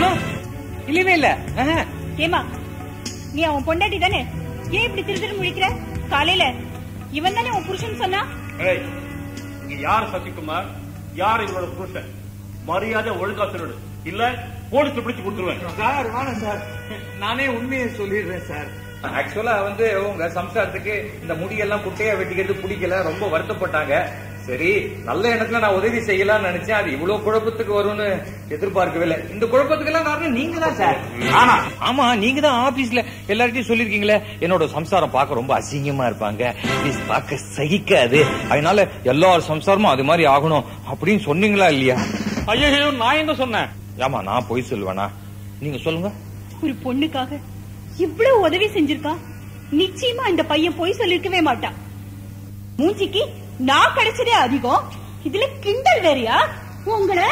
இல்லவே இல்ல ஏமா நீ அவன் பொண்டாட்டி தானே ஏன் இப்படி திரு திரு முழிக்கிற காலையில இவன் தானே உன் புருஷன் சொன்னா ஏய், இங்க யார் சசிகுமார் யார் இவரோட புருஷன் மரியாதை ஒழுங்கா சொல்லிடு இல்ல போலீஸ் பிடிச்சு கொடுத்துருவேன் சார் வேணாம் சார் நானே உண்மையை சொல்லிடுறேன் சார் ஆக்சுவலா வந்து உங்க சம்சாரத்துக்கு இந்த முடியெல்லாம் குட்டையா வெட்டிக்கிறது பிடிக்கல ரொம்ப வருத்தப்பட்டாங்க சரி நல்ல எண்ணத்துல நான் உதவி செய்யலாம்னு நினைச்சேன் அது இவ்வளவு குழப்பத்துக்கு வரும்னு எதிர்பார்க்கவே இல்லை இந்த குழப்பத்துக்கு எல்லாம் காரணம் நீங்க தான் சார் ஆனா ஆமா நீங்க தான் ஆபீஸ்ல எல்லார்ட்டையும் சொல்லிருக்கீங்களே என்னோட சம்சாரம் பார்க்க ரொம்ப அசிங்கமா இருப்பாங்க ப்ளீஸ் பார்க்க சகிக்காது அதனால எல்லார் சம்சாரமும் அது மாதிரி ஆகணும் அப்படின்னு சொன்னீங்களா இல்லையா ஐயோ நான் எங்க சொன்னேன் ஆமா நான் போய் சொல்லுவேனா நீங்க சொல்லுங்க ஒரு பொண்ணுக்காக இவ்வளவு உதவி செஞ்சிருக்கா நிச்சயமா இந்த பையன் போய் சொல்லிருக்கவே மாட்டான் மூஞ்சிக்கு நான் கிடைச்சதே அதிகம் இதுல கிண்டல் வேறயா உங்களை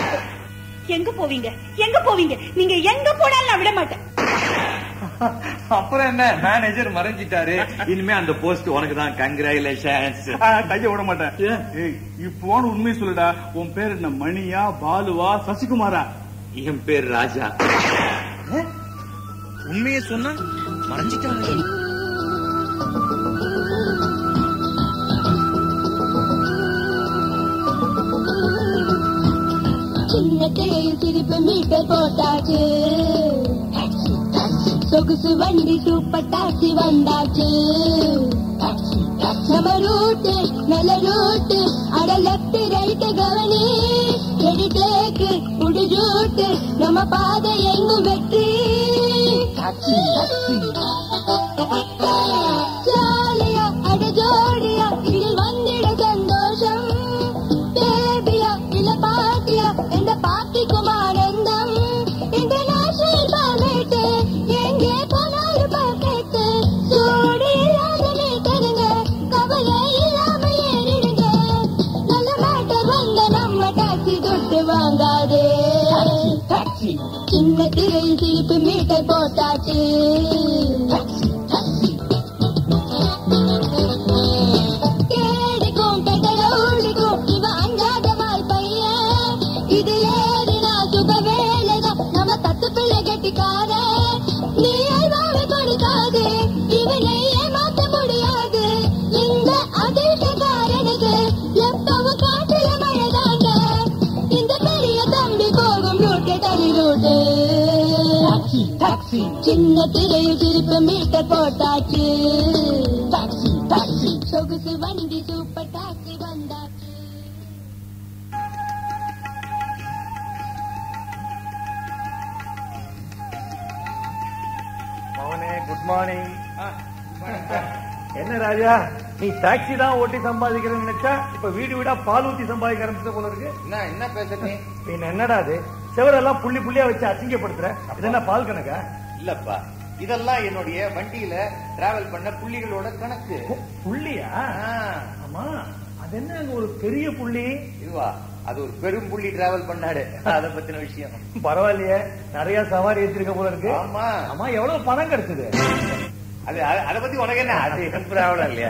எங்க போவீங்க எங்க போவீங்க நீங்க எங்க போனாலும் நான் விட மாட்டேன் அப்புறம் என்ன மேனேஜர் மறைஞ்சிட்டாரு இனிமே அந்த போஸ்ட் உனக்கு தான் கங்க்ராச்சுலேஷன்ஸ் கைய விட மாட்டேன் ஏய் இப்போன்னு உண்மை சொல்லுடா உன் பேர் என்ன மணியா பாலுவா சசிகுமாரா என் பேர் ராஜா உண்மையை சொன்னா மறைஞ்சிட்டாங்க சின்ன தேயில் சிரிப்பு மீட்டர் போட்டாச்சு சொகுசு வண்டி சூப்பர் டாக்ஸி வந்தாச்சு நம்ம ரூட்டு நல்ல ரூட்டு அட லெப்ட் ரைட் கவனி ரெடி டேக்கு புடி ரூட்டு நம்ம பாதை எங்கும் வெற்றி ஜாலியா அட ஜோடியா இதில் வந்திட சந்தோஷம் பேபியா இல்ல பாட்டியா எந்த பாட்டிக்கும் ஆனந்தம் இன்டர்நேஷனல் பர்மிட் எங்கே போனாலும் பர்ஃபெக்ட் சூடு இல்லாத மீட்டருங்க கவலை இல்லாம ஏறிடுங்க நல்ல மேட்டர் வந்த நம்ம டாக்ஸி தொட்டு வாங்காதே சின்ன திரையில் சிரிப்பு மீட்டர் போட்டாச்சு கேடிக்கும் பெட்டரவுலிக்கும் இவன் அஞ்சாத வாய் பையன் இது ஏறினா சுக வேலைதான் நம்ம தத்து பிள்ளை கட்டிக்கார நீ அல்வாவை கொடுக்காது இவனை ஏமாத்த முடியாது இந்த அதிர்ஷ்டக்காரனுக்கு எப்பவும் காட்டுல மழைதாங்க இந்த பெரிய தம்பி போகும் ரூட்டு தனி ரூட்டு சின்ன திரையில் திருப்பி மீட்டர் போட்டாச்சு டாக்ஸி டாக்ஸி சொகுசு வண்டி சூப்பர் டாக்ஸி வந்தாச்சு மவனே குட் மார்னிங் என்ன ராஜா நீ டாக்ஸி தான் ஓட்டி சம்பாதிக்கிறேன்னு நினைச்சா இப்ப வீடு வீடா பால் ஊத்தி சம்பாதிக்க ஆரம்பிச்ச போல இருக்கு என்ன என்ன பேசுறீங்க பின்ன என்னடா அது செவரெல்லாம் புள்ளி புள்ளியா வச்சு அசிங்கப்படுத்துற இது என்ன பால் கணக்கா இல்லப்பா இதெல்லாம் என்னுடைய வண்டியில டிராவல் பண்ண புள்ளிகளோட கணக்கு புள்ளியா ஆமா அது என்ன அங்க ஒரு பெரிய புள்ளி இதுவா அது ஒரு பெரும் புள்ளி டிராவல் பண்ணாரு அத பத்தின விஷயம் பரவாயில்லையே நிறைய சவாரி ஏற்றிருக்க போல இருக்கு ஆமா ஆமா எவ்வளவு பணம் கிடைச்சது அது அது- அத பத்தி உனக்கு என்ன அது ப்ராப்ளம் இல்லையா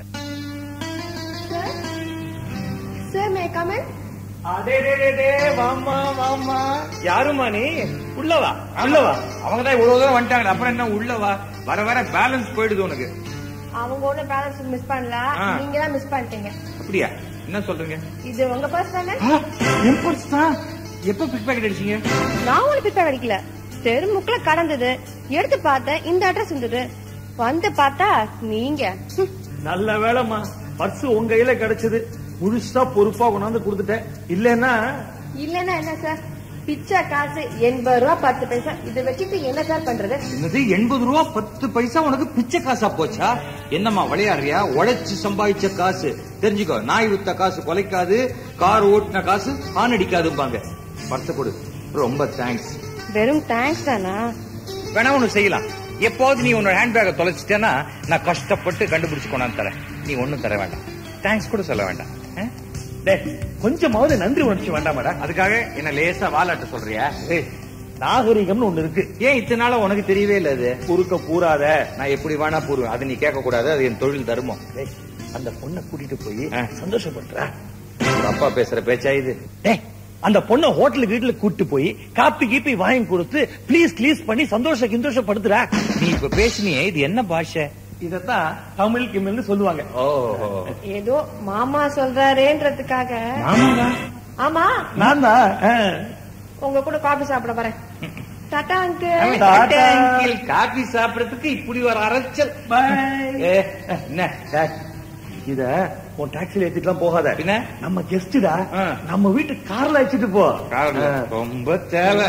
சார் மே கமன் அடே டே டே டே வாமா வாமா யாருமா நீ உள்ளவா உள்ளவா அவங்க தான் இவ்வளவு தூரம் வந்துட்டாங்க அப்புறம் என்ன உள்ளவா வர வர பேலன்ஸ் போயிடுது உனக்கு அவங்க ஒண்ணு பேலன்ஸ் மிஸ் பண்ணல ஆ. நீங்க தான் மிஸ் பண்ணிட்டீங்க அப்படியா என்ன சொல்றீங்க இது உங்க பர்ஸ் தானே என் பர்ஸ் தான் எப்ப பிக் பாக்கெட் அடிச்சீங்க நான் உங்களுக்கு பிப்பை அடிக்கல தெருமுக்குல கடந்தது எடுத்து பார்த்தேன் இந்த அட்ரஸ் இருந்தது வந்து பார்த்தா நீங்க ஹம். நல்ல வேலைம்மா பர்ஸ் உங்க கையில கிடைச்சது முழுசா பொறுப்பா கொண்டாந்து கொடுத்துட்டேன் இல்லன்னா இல்லன்னா என்ன சார் பிச்சை காசு எண்பது ரூபா பத்து பைசா இதை வச்சுட்டு என்ன சார் பண்றது என்னது எண்பது ரூபா பத்து பைசா உனக்கு பிச்சை காசா போச்சா என்னம்மா விளையாடுறியா உழைச்சு சம்பாதிச்ச காசு தெரிஞ்சுக்கோ நாய் வித்த காசு கொலைக்காது கார் ஓட்டின காசு ஆன் அடிக்காதும்பாங்க பர்த்த கொடு ரொம்ப தேங்க்ஸ் வெறும் தேங்க்ஸ் தானா வேணா ஒண்ணு செய்யலாம் எப்போது நீ உன்னோட ஹேண்ட்பேக்கை தொலைச்சிட்டேன்னா நான் கஷ்டப்பட்டு கண்டுபிடிச்சு கொண்டாந்து தரேன் நீ ஒண்ணும் தர வேண்டாம் தேங்க்ஸ் கூட சொல்ல வேண்டாம் ஆ? டேய், கொஞ்சமாவது நன்றி உணர்ச்சி வேண்டாமாடா அதுக்காக என்ன லேசா வாலாட்ட சொல்றியா ஏய், நாகரிகம்னு ஒண்ணு இருக்கு ஏன் இத்தனை நாளா உனக்கு தெரியவே இல்ல அது குறுக்க கூறாத நான் எப்படி வேணா பூருவேன் அது நீ கேட்க கூடாது அது என் தொழில் தர்மம் டேய், அந்த பொண்ணை கூட்டிட்டு போய் ஆ. சந்தோஷப்படுற ஒரு அப்பா பேசுற பேச்சா இது டேய் அந்த பொண்ணை ஹோட்டலுக்கு வீட்டுல கூட்டு போய் காப்பி கீப்பி வாங்கி கொடுத்து ப்ளீஸ் ப்ளீஸ் பண்ணி சந்தோஷ கிந்தோஷப்படுத்துற நீ இப்ப பேசுனியே இது என்ன பாஷை இதத்தான் தமிழ் கிமிழ்னு சொல்லுவாங்க ஓ ஏதோ மாமா சொல்றாரேன்றதுக்காக ஆமா நான் தான் உங்க கூட காபி சாப்பிட வரேன் டாடா அங்கிள் அங்கிள் காபி சாப்பிடறதுக்கு இப்படி ஒரு அரைச்சல் ஏ, என்ன சார் இத உன் டாக்ஸில ஏத்திட்டுலாம் போகாத பின்ன? நம்ம கெஸ்டா ஆ. நம்ம வீட்டு கார்ல வச்சுட்டு போ காரணம் ஆ. ரொம்ப தேவை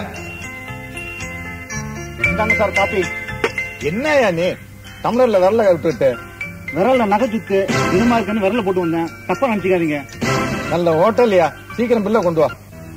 இந்தாங்க சார் காப்பி என்னயா நீ டம்ளர்ல விரல விட்டுட்டு விரல்ல நகை சுத்து இதுமா இருக்குன்னு விரல போட்டு வந்தேன் தப்பா நினைச்சுக்காதீங்க நல்ல ஹோட்டல்யா சீக்கிரம் பில்ல கொண்டு வா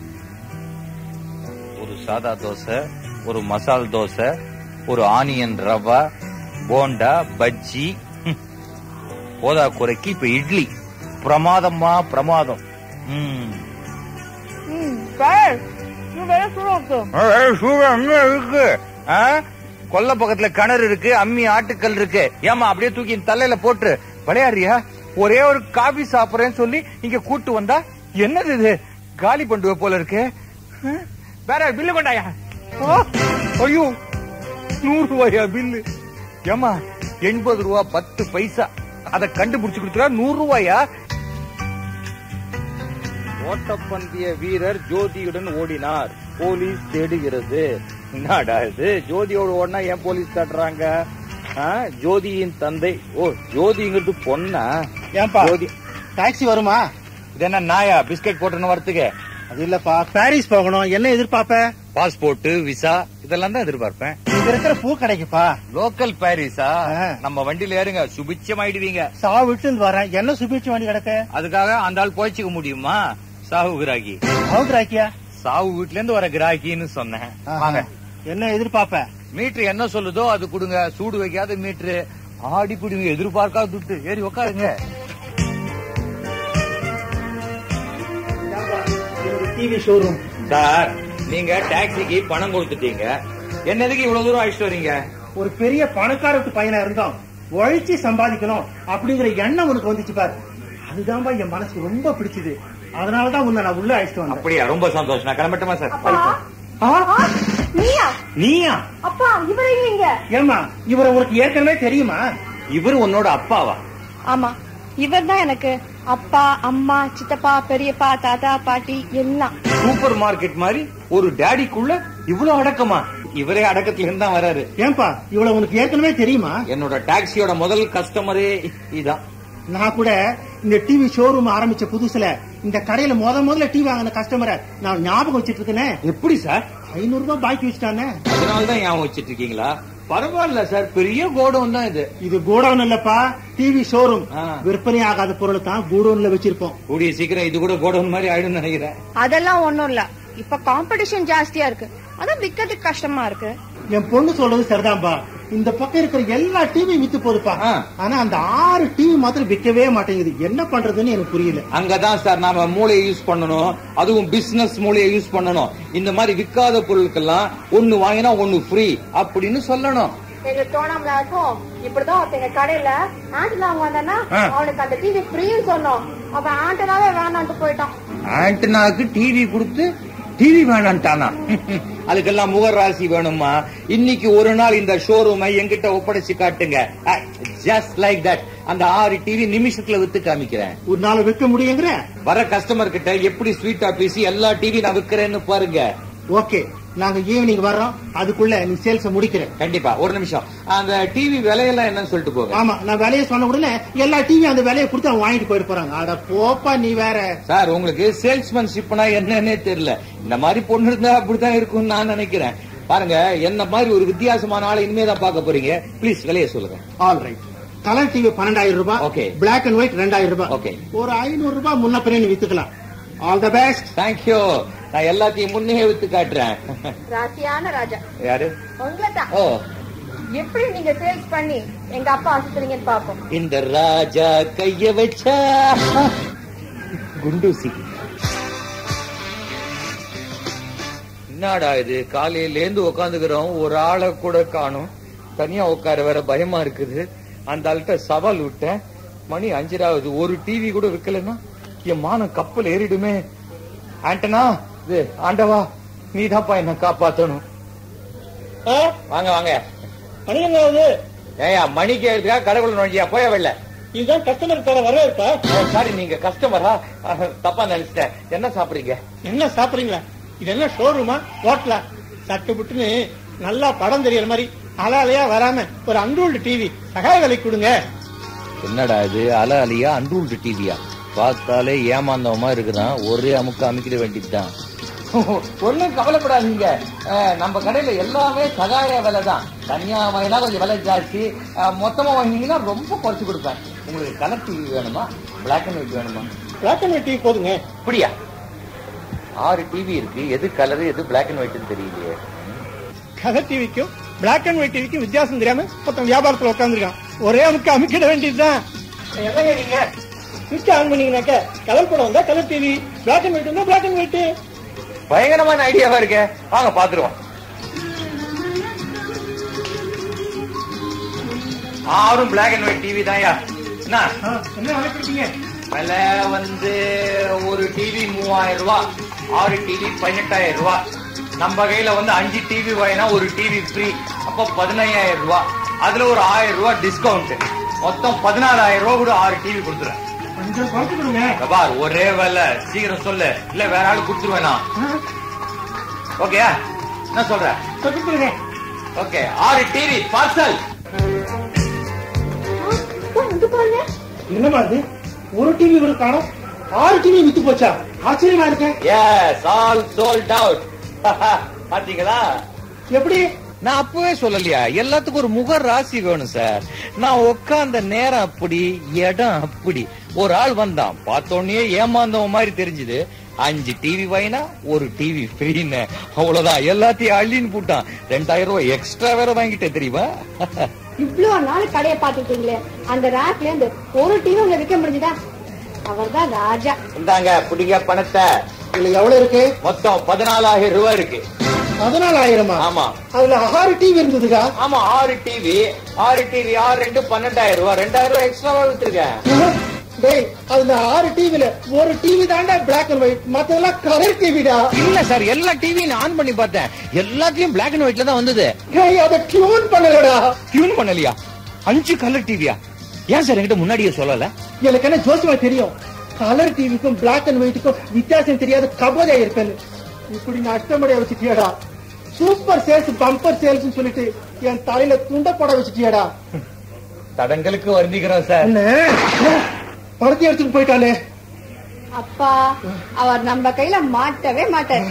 ஒரு சாதா தோசை ஒரு மசால் தோசை ஒரு ஆனியன் ரவா போண்டா பஜ்ஜி ஹம். போதா குறைக்கு இப்ப இட்லி பிரமாதமா பிரமாதம் ம். சார் இது வேற சூடா இருக்கு ஏய், சூடா இன்னும் இருக்கு ஆ? கொல்ல பக்கத்துல கிணறு இருக்கு அம்மி ஆட்டுக்கல் இருக்கு ஏமா அப்படியே தூக்கி இந்த தலையில போட்டு விளையாடுறியா ஒரே ஒரு காபி சாப்பிடுறேன்னு சொல்லி இங்க கூட்டு வந்தா என்னது இது காலி பண்ணுவ போல இருக்கு ஆ? வேற பில்லு கொண்டாயா ஆ, ஐயோ நூறு ரூபாயா பில்லு ஏமா எண்பது ரூபா பத்து பைசா அத கண்டுபிடிச்சு கொடுத்துறா நூறு ரூபாயா ஓட்டப்பந்தய வீரர் ஜோதியுடன் ஓடினார் போலீஸ் தேடுகிறது என்னடா இது ஜோதியோட ஓடினா ஏன் போலீஸ் தேடுறாங்க ஆ, ஜோதியின் தந்தை ஓ ஜோதிங்கிறது பொண்ணா ஏன்பா ஜோதி டாக்ஸி வருமா இது என்ன நாயா பிஸ்கட் போட்டுன்னு வரத்துக்கு அது இல்லப்பா பாரிஸ் போகணும் என்ன எதிர்பார்ப்ப பாஸ்போர்ட் விசா இதெல்லாம் தான் எதிர்பார்ப்பேன் இங்க இருக்கிற பூ கடைக்குப்பா லோக்கல் பாரிஸா ஆ. நம்ம வண்டியில ஏறுங்க சுபிச்சம் ஆயிடுவீங்க சா விட்டு வரேன் என்ன சுபிச்சு வண்டி கிடக்க அதுக்காக அந்த ஆள் போய்ச்சிக்க முடியுமா சாவு கிராக்கி அவுட் ராக்கியா சாவு வீட்ல இருந்து வர கிராக்கின்னு சொன்னேன் ஆஹா. வாங்க என்ன எதிர்பார்ப்ப மீட்டர் என்ன சொல்லுதோ அது கொடுங்க சூடு வைக்காத மீட்டர் ஆடி பிடிங்க எதிர்பார்க்காத துட்டு ஏறி உட்காருங்க டிவி ஷோரூம் சார் நீங்க டாக்ஸிக்கு பணம் கொடுத்துட்டீங்க என்ன எதுக்கு இவ்வளவு தூரம் அழைச்சிட்டு வரீங்க ஒரு பெரிய பணக்காரத்து பையனா இருந்தோம் உழைச்சி சம்பாதிக்கணும் அப்படிங்கிற எண்ணம் உனக்கு வந்துச்சு பாரு அதுதான்பா என் மனசுக்கு ரொம்ப பிடிச்சது அதனாலதான் உன்னை நான் உள்ள அழைச்சிட்டு வந்தேன் அப்படியா ரொம்ப சந்தோஷம் நான் கிளம்பட்டுமா சார் ஆ, நீயா நீயா அப்பா இவரை இங்க ஏமா இவரை உனக்கு ஏற்கனவே தெரியுமா இவர் உன்னோட அப்பாவா ஆமா இவர் தான் எனக்கு அப்பா அம்மா சித்தப்பா பெரியப்பா தாத்தா பாட்டி எல்லாம் சூப்பர் மார்க்கெட் மாதிரி ஒரு டேடிக்குள்ள இவ்வளவு அடக்கமா இவரே அடக்கத்துல இருந்து தான் வராரு ஏன்பா இவளை உனக்கு ஏற்கனவே தெரியுமா என்னோட டாக்ஸியோட முதல் கஸ்டமரே இதான் நான் கூட இந்த டிவி ஷோரூம் ஆரம்பிச்ச புதுசுல இந்த கடையில முத முதல்ல டிவி வாங்கின கஸ்டமரை நான் ஞாபகம் வச்சிட்டு இருக்கேனே எப்படி சார் ஐநூறு ரூபாய் பாக்கி வச்சுட்டானே அதனாலதான் ஞாபகம் வச்சிட்டு இருக்கீங்களா பரவாயில்ல சார் பெரிய கோடம் தான் இது இது கூடவுன் இல்லப்பா டிவி ஷோரூம் ஆ. விற்பனை ஆகாத பொருளை தான் கூடவுன்ல வச்சிருப்போம் கூடிய சீக்கிரம் இது கூட கோடவுன் மாதிரி ஆயிடும் நினைக்கிறேன் அதெல்லாம் ஒண்ணும் இல்ல இப்ப காம்படிஷன் ஜாஸ்தியா இருக்கு அதான் விக்கிறதுக்கு கஷ்டமா இருக்கு என் பொண்ணு சொல்றது சரிதான்பா இந்த பக்கம் இருக்கிற எல்லா டிவி வித்து போகுதுப்பா ஆனா அந்த ஆறு டிவி மாத்திரம் விற்கவே மாட்டேங்குது என்ன பண்றதுன்னு எனக்கு புரியல அங்கதான் சார் நாம மூளையை யூஸ் பண்ணணும் அதுவும் பிசினஸ் மூளையை யூஸ் பண்ணணும் இந்த மாதிரி விற்காத பொருட்கள்லாம் ஒண்ணு வாங்கினா ஒண்ணு ஃப்ரீ அப்படின்னு சொல்லணும் எங்களுக்கு தோணாமல இருக்கும் இப்படிதான் ஒருத்தங்க கடையில ஆண்டனா வந்தானா ஆ. அவனுக்கு அந்த டிவி ஃப்ரீன்னு சொன்னோம் அவன் ஆண்டனாவே வேணான்ட்டு போயிட்டான் ஆண்டனாக்கு டிவி கொடுத்து டிவி வேணான்ட்டானா அதுக்கெல்லாம் முகராசி வேணுமா இன்னைக்கு ஒரு நாள் இந்த ஷோரூமை என்கிட்ட ஒப்படைச்சு காட்டுங்க ஜஸ்ட் லைக் தட் அந்த ஆறு டிவி நிமிஷத்துல வித்து காமிக்கிறேன் ஒரு நாள் விற்க முடியுங்கிற வர கஸ்டமர் கிட்ட எப்படி ஸ்வீட்டா பேசி எல்லா டிவி நான் விக்கிறேன்னு பாருங்க ஓகே நாங்க ஈவினிங் வர்றோம் அதுக்குள்ள நீ சேல்ஸ் முடிக்கிறேன் கண்டிப்பா ஒரு நிமிஷம் அந்த டிவி விலையெல்லாம் என்னன்னு சொல்லிட்டு போங்க ஆமா நான் விலையை சொன்ன உடனே எல்லா டிவி அந்த விலையை கொடுத்து அவங்க வாங்கிட்டு போயிட்டு போறாங்க அட போப்பா நீ வேற சார் உங்களுக்கு சேல்ஸ்மேன்ஷிப்னா என்னன்னே தெரியல இந்த மாதிரி பொண்ணு இருந்தா அப்படித்தான் இருக்கும்னு நான் நினைக்கிறேன் பாருங்க என்ன மாதிரி ஒரு வித்தியாசமான ஆளை இனிமே தான் பார்க்க போறீங்க ப்ளீஸ் விலையை சொல்லுங்க ஆல் ரைட் கலர் டிவி பன்னெண்டாயிரம் ரூபாய் ஓகே பிளாக் அண்ட் ஒயிட் ரெண்டாயிரம் ரூபாய் ஓகே ஒரு ஐநூறு ரூபாய் முன்ன பின்ன நீ வித்துக்கலாம் ஆல் த பெஸ்ட் தேங்க்யூ நான் எல்லாத்தையும் முன்னே வித்து காட்டுறேன் ராசியான ராஜா யாரு உங்களை தான் ஓ எப்படி நீங்க சேல்ஸ் பண்ணி எங்க அப்பா அசுத்துறீங்கன்னு பாப்போம் இந்த ராஜா கைய வச்சா குண்டூசி என்னடா இது காலையில இருந்து உட்காந்துக்கிறோம் ஒரு ஆளை கூட காணும் தனியா உட்கார வேற பயமா இருக்குது அந்த ஆள்கிட்ட சவால் விட்டேன் மணி அஞ்சராவது ஒரு டிவி கூட விக்கலன்னா என் மானம் கப்பல் ஏறிடுமே ஆண்டனா இது ஆண்டவா நீதான்ப்பா என்ன காப்பாத்தணும் வாங்க வாங்க மணி எங்காவது ஏயா மணிக்கு எழுதுக்கா கடவுள் நோஞ்சியா போய வெள்ள இதுதான் கஸ்டமர் தர வரவேற்பா சாரி நீங்க கஸ்டமரா தப்பா நினைச்சிட்டேன் என்ன சாப்பிடுறீங்க என்ன சாப்பிடுறீங்களா இது என்ன ஷோரூமா ஹோட்டலா சட்டு புட்டுன்னு நல்லா படம் தெரியற மாதிரி அலாலையா வராம ஒரு அன்ரூல்டு டிவி சகாய விலைக்கு கொடுங்க என்னடா இது அல அலியா அன்ரூல்டு டிவியா பார்த்தாலே ஏமாந்தவமா இருக்குதான் ஒரே அமுக்கு அமைக்கிட வேண்டியதுதான் ஒண்ணும் கவலைப்படாதீங்க அஹ், நம்ம கடையில எல்லாமே சகாய விலை தான் தனியா வாங்கினா கொஞ்சம் விலை ஜாஸ்தி அஹ், மொத்தமா வாங்கினீங்கன்னா ரொம்ப குறைச்சு கொடுப்பேன் உங்களுக்கு கலர் டிவி வேணுமா பிளாக் அண்ட் ஒயிட் வேணுமா பிளாக் அண்ட் ஒயிட் டிவி போதுங்க அப்படியா ஆறு டிவி இருக்கு எது கலர் எது பிளாக் அண்ட் ஒயிட்னு தெரியலையே கலர் டிவிக்கும் பிளாக் அண்ட் ஒயிட் டிவிக்கும் வித்தியாசம் தெரியாம மொத்தம் வியாபாரத்துல உட்காந்துருக்கான் ஒரே அமுக்கு அமைக்கிட வேண்டியதுதான் என்னங்க நீங்க சுவிட்ச் ஆன் பண்ணீங்கன்னாக்க கலர் படம் வந்தா colour TV black and white வந்தா பிளாக் அண்ட் ஒயிட் பயங்கரமான ஐடியாவா இருக்கே வாங்க பாத்துருவோம் ஆறும் பிளாக் அண்ட் ஒயிட் டிவி தான்யா என்ன என்ன வளர்க்குறீங்க விலை வந்து ஒரு டிவி மூவாயிரம் ரூபாய் ஆறு டிவி பதினெட்டாயிரம் ரூபாய் நம்ம கையில வந்து அஞ்சு டிவி வாங்கினா ஒரு டிவி ஃப்ரீ அப்போ பதினையாயிரம் ரூபாய் அதுல ஒரு ஆயிரம் ரூபாய் டிஸ்கவுண்ட் மொத்தம் பதினாலாயிரம் ரூபாய் கூட ஆறு டிவி கொடுத்துறேன் கொஞ்சம் குறைச்சு கொடுங்க பார் ஒரே வேலை சீக்கிரம் சொல்லு இல்ல வேற ஆளு கொடுத்துருவேனா ஓகே என்ன சொல்ற கொஞ்சம் கொடுங்க ஓகே ஆறு டிவி பார்சல் என்னமா இது ஒரு டிவி கூட காணும் ஆறு டிவி வித்து போச்சா ஆச்சரியமா இருக்கேன் எஸ் ஆல் சோல்ட் அவுட் பாத்தீங்களா எப்படி நான் அப்பவே சொல்லலையா எல்லாத்துக்கும் ஒரு முக ராசி வேணும் சார் நான் உட்கார்ந்த நேரம் அப்படி இடம் அப்படி ஒரு ஆள் வந்தான் பார்த்தோன்னே ஏமாந்தவன் மாதிரி தெரிஞ்சுது அஞ்சு டிவி வாங்கினா ஒரு டிவி ஃப்ரீன்னு அவ்வளவுதான் எல்லாத்தையும் அள்ளின்னு போட்டான் ரெண்டாயிரம் ரூபாய் எக்ஸ்ட்ரா வேற வாங்கிட்டேன் தெரியுமா இவ்ளோ நாள் கடையை பாத்துட்டீங்களே அந்த ரேக்ல இருந்து ஒரு டிவி உங்களை விற்க முடிஞ்சுதா அவர்தான் ராஜா இந்தாங்க புடிங்க பணத்தை இதுல எவ்வளவு இருக்கு மொத்தம் பதினாலாயிரம் ரூபாய் இருக்கு பதினாலாயிரமா ஆமா அதுல ஆறு டிவி இருந்ததுக்கா ஆமா ஆறு டிவி ஆறு டிவி ஆறு ரெண்டு பன்னெண்டாயிரம் ரூபாய் ரெண்டாயிரம் ரூபாய் எக்ஸ்ட்ராவா வித்துருக்கேன் டேய் அதுல ஆறு டிவில ஒரு டிவி தாண்டா பிளாக் அண்ட் ஒயிட் மத்ததெல்லாம் கலர் டிவிடா இல்ல சார் எல்லா டிவியும் ஆன் பண்ணி பார்த்தேன் எல்லாத்தையும் பிளாக் அண்ட் ஒயிட்ல தான் வந்தது டேய் அத டியூன் பண்ணலடா டியூன் பண்ணலையா அஞ்சு கலர் டிவியா ஏன் சார் என்கிட்ட முன்னாடியே சொல்லல எனக்கு என்ன ஜோசியமா தெரியும் கலர் டிவிக்கும் பிளாக் அண்ட் ஒயிட்டுக்கும் வித்தியாசம் தெரியாத கபோதா இருப்பேன் இப்படி நான் அஷ்டமடைய வச்சுட்டியாடா சூப்பர் சேல்ஸ் பம்பர் சேல்ஸ் சொல்லிட்டு என் தலையில துண்ட போட வச்சுட்டியாடா தடங்களுக்கு வருந்திக்கிறோம் சார் என்ன படத்தை எடுத்துட்டு போயிட்டானே அப்பா அவர் நம்ம கையில மாட்டவே மாட்டார்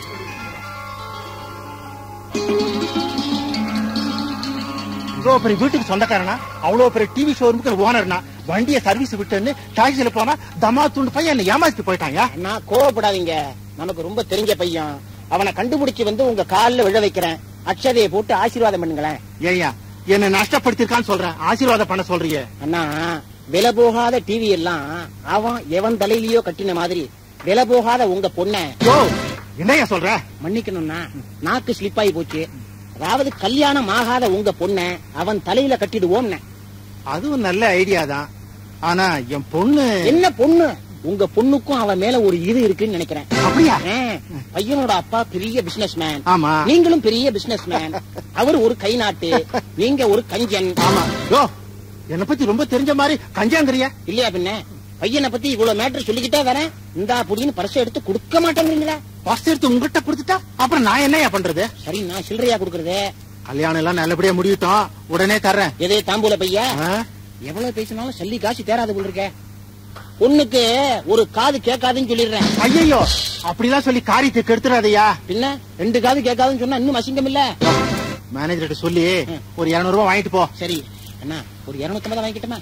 இவ்வளவு பெரிய வீட்டுக்கு சொந்தக்காரனா அவ்வளவு பெரிய டிவி ஷோரூமுக்கு ஓனர்னா வண்டியை சர்வீஸ் விட்டுன்னு டாக்ஸில போனா தமா துண்டு பையன் என்ன ஏமாத்தி போயிட்டாங்க நான் கோவப்படாதீங்க நமக்கு ரொம்ப தெரிஞ்ச பையன் அவனை கண்டுபிடிச்சு வந்து உங்க கால்ல விழ வைக்கிறேன் அக்ஷதையை போட்டு ஆசீர்வாதம் பண்ணுங்களேன் ஏய்யா என்ன நஷ்டப்படுத்திருக்கான்னு சொல்றேன் ஆசீர்வாதம் பண்ண சொல்றீங்க அண்ணா விலை போகாத டிவி எல்லாம் அவன் எவன் தலையிலயோ கட்டின மாதிரி விலை போகாத உங்க பொண்ண என்னையா சொல்ற மன்னிக்கணும்னா நாக்கு ஸ்லிப் ஆகி போச்சு அதாவது கல்யாணம் ஆகாத உங்க பொண்ண அவன் தலையில கட்டிடுவோம்னு அதுவும் நல்ல ஐடியா தான் ஆனா என் பொண்ணு என்ன பொண்ணு உங்க பொண்ணுக்கும் அவன் மேல ஒரு இது இருக்குன்னு நினைக்கிறேன் அப்படியா பையனோட அப்பா பெரிய பிசினஸ் மேன் ஆமா. நீங்களும் பெரிய பிசினஸ் மேன் அவர் ஒரு கை நாட்டு நீங்க ஒரு கஞ்சன் ஆமா யோ என்ன பத்தி ரொம்ப தெரிஞ்ச மாதிரி கஞ்சாங்கிறியா இல்லையா பின்ன பையனை பத்தி இவ்வளவு மேட்டர் சொல்லிக்கிட்டே வரேன் இந்தா புடின்னு பரிசை எடுத்து கொடுக்க மாட்டேங்கிறீங்களா பஸ் எடுத்து உங்ககிட்ட கொடுத்துட்டா அப்புறம் நான் என்னையா பண்றது சரி நான் சில்லறையா கொடுக்கறது கல்யாணம் எல்லாம் நல்லபடியா முடியட்டும் உடனே தர்றேன் எதே தாம்பூல பையா எவ்வளவு பேசினாலும் சல்லி காசு தேராது போல் இருக்க பொண்ணுக்கு ஒரு காது கேட்காதுன்னு சொல்லிடுறேன் ஐயோ அப்படிலாம் சொல்லி காரியத்தை கெடுத்துறாதயா பின்ன ரெண்டு காது கேட்காதுன்னு சொன்னா இன்னும் அசிங்கம் இல்ல மேனேஜர்கிட்ட சொல்லி ஒரு இருநூறு ரூபாய் வாங்கிட்டு போ சரி அண்ணா ஒரு இருநூத்தி ஐம்பது வாங்கிக்கிட்டமா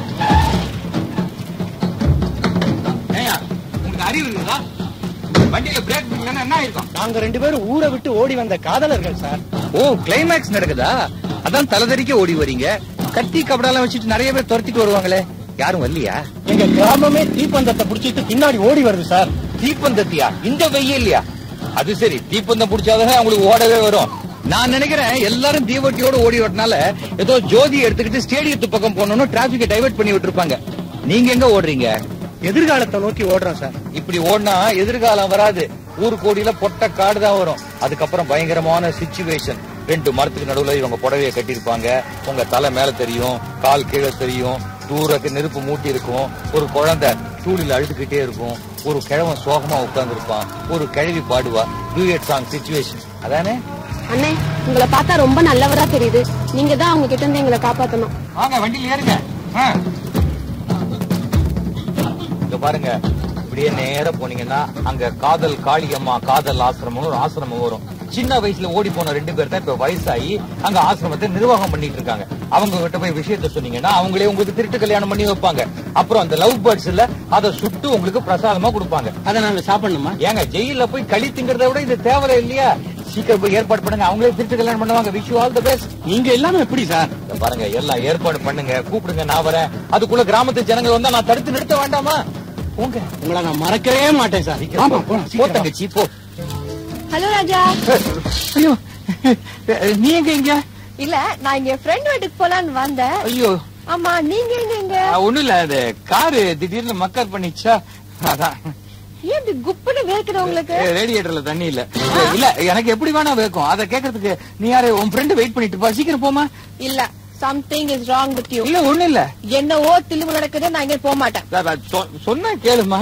உங்களுக்கு அறிவு இருக்குதா வண்டியில பிரேக் பண்ணலன்னா என்ன இருக்கும் நாங்க ரெண்டு பேரும் ஊரை விட்டு ஓடி வந்த காதலர்கள் சார் ஓ கிளைமேக்ஸ் நடக்குதா அதான் தலைதறிக்க ஓடி வரீங்க கத்தி கபடாலாம் வச்சுட்டு நிறைய பேர் துரத்திட்டு வருவாங்களே யாரும் வரலையா எங்க கிராமமே தீப்பந்தத்தை புடிச்சிட்டு பின்னாடி ஓடி வருது சார் தீப்பந்தத்தியா இந்த வெயில்லையா அது சரி தீப்பந்தம் புடிச்சாதான் அவங்களுக்கு ஓடவே வரும் நான் நினைக்கிறேன் எல்லாரும் தீவட்டியோட ஓடி வரனால ஏதோ ஜோதி எடுத்துக்கிட்டு ஸ்டேடியத்து பக்கம் போனோம்னு டிராபிக்கை டைவர்ட் பண்ணி விட்டுருப்பாங்க நீங்க எங்க ஓடுறீங்க எதிர்காலத்தை நோக்கி ஓடுறோம் சார் இப்படி ஓடினா எதிர்காலம் வராது ஊர் கோடியில பொட்ட காடு தான் வரும் அதுக்கப்புறம் பயங்கரமான சுச்சுவேஷன் ரெண்டு மரத்துக்கு நடுவுல இவங்க புடவைய கட்டியிருப்பாங்க உங்க தலை மேல தெரியும் கால் கீழே தெரியும் தூரக்கு நெருப்பு மூட்டி இருக்கும் ஒரு குழந்தை டூலில் அழுதுகிட்டே இருக்கும் ஒரு கிழவன் சோகமா உட்கார்ந்து இருப்பான் ஒரு கிழவி பாடுவா டூயட் சாங் சுச்சுவேஷன் அதானே அண்ணே உங்களை பார்த்தா ரொம்ப நல்லவரா தெரியுது நீங்க தான் அவங்க கிட்ட இருந்து எங்களை காப்பாத்தணும் வாங்க வண்டியில் ஏறுங்க ஆ. இங்க பாருங்க இப்படியே நேரா போனீங்கன்னா அங்க காதல் காளியம்மா காதல் ஆசிரமம் ஒரு ஆசிரமம் வரும் சின்ன வயசுல ஓடி போன ரெண்டு பேர் தான் இப்ப வயசாகி அங்க ஆசிரமத்தை நிர்வாகம் பண்ணிட்டு இருக்காங்க அவங்க கிட்ட போய் விஷயத்த சொன்னீங்கன்னா அவங்களே உங்களுக்கு திருட்டு கல்யாணம் பண்ணி வைப்பாங்க அப்புறம் அந்த லவ் பேர்ட்ஸ் இல்ல அதை சுட்டு உங்களுக்கு பிரசாதமா கொடுப்பாங்க அதை நாங்க சாப்பிடணுமா ஏங்க ஜெயில போய் களி திங்கறத விட இது தேவை இல்லையா சீக்கிரம் போய் ஏற்பாடு பண்ணுங்க அவங்களே திருட்டு கல்யாணம் பண்ணுவாங்க விஷ் ஆல் தி பெஸ்ட் நீங்க எல்லாமே எப்படி சார் இத பாருங்க எல்லாம் ஏற்பாடு பண்ணுங்க கூப்பிடுங்க நான் வரேன் அதுக்குள்ள கிராமத்து ஜனங்க வந்தா நான் தடுத்து நிறுத்த வேண்டாமா போங்க உங்களை நான் மறக்கவே மாட்டேன் சார் ஆமா போலாம், போ சீக்கிரம் தங்கச்சி போ ஹலோ ராஜா ஐயோ நீ எங்க இங்க இல்ல நான் இங்க ஃப்ரெண்ட் வீட்டுக்கு போலான்னு வந்தேன் ஐயோ ஆமா நீங்க எங்க எங்க ஒண்ணும் இல்ல அது காரு திடீர்னு மக்கர் பண்ணிச்சா அதான் ஏன் இப்படி குப்புன்னு வேர்க்குது உங்களுக்கு ரேடியேட்டர்ல தண்ணி இல்ல இல்ல எனக்கு எப்படி வேணா வேக்கும் அத கேக்குறதுக்கு நீ யாரு உன் ஃப்ரெண்ட் வெயிட் பண்ணிட்டு இருப்பா சீக்கிரம் போமா இல்ல something is wrong with you இல்ல ஒண்ணும் இல்ல என்னவோ தில்லுமு நடக்குது நான் இங்க போக மாட்டேன் அ, அ, சொ- சொன்னா கேளுமா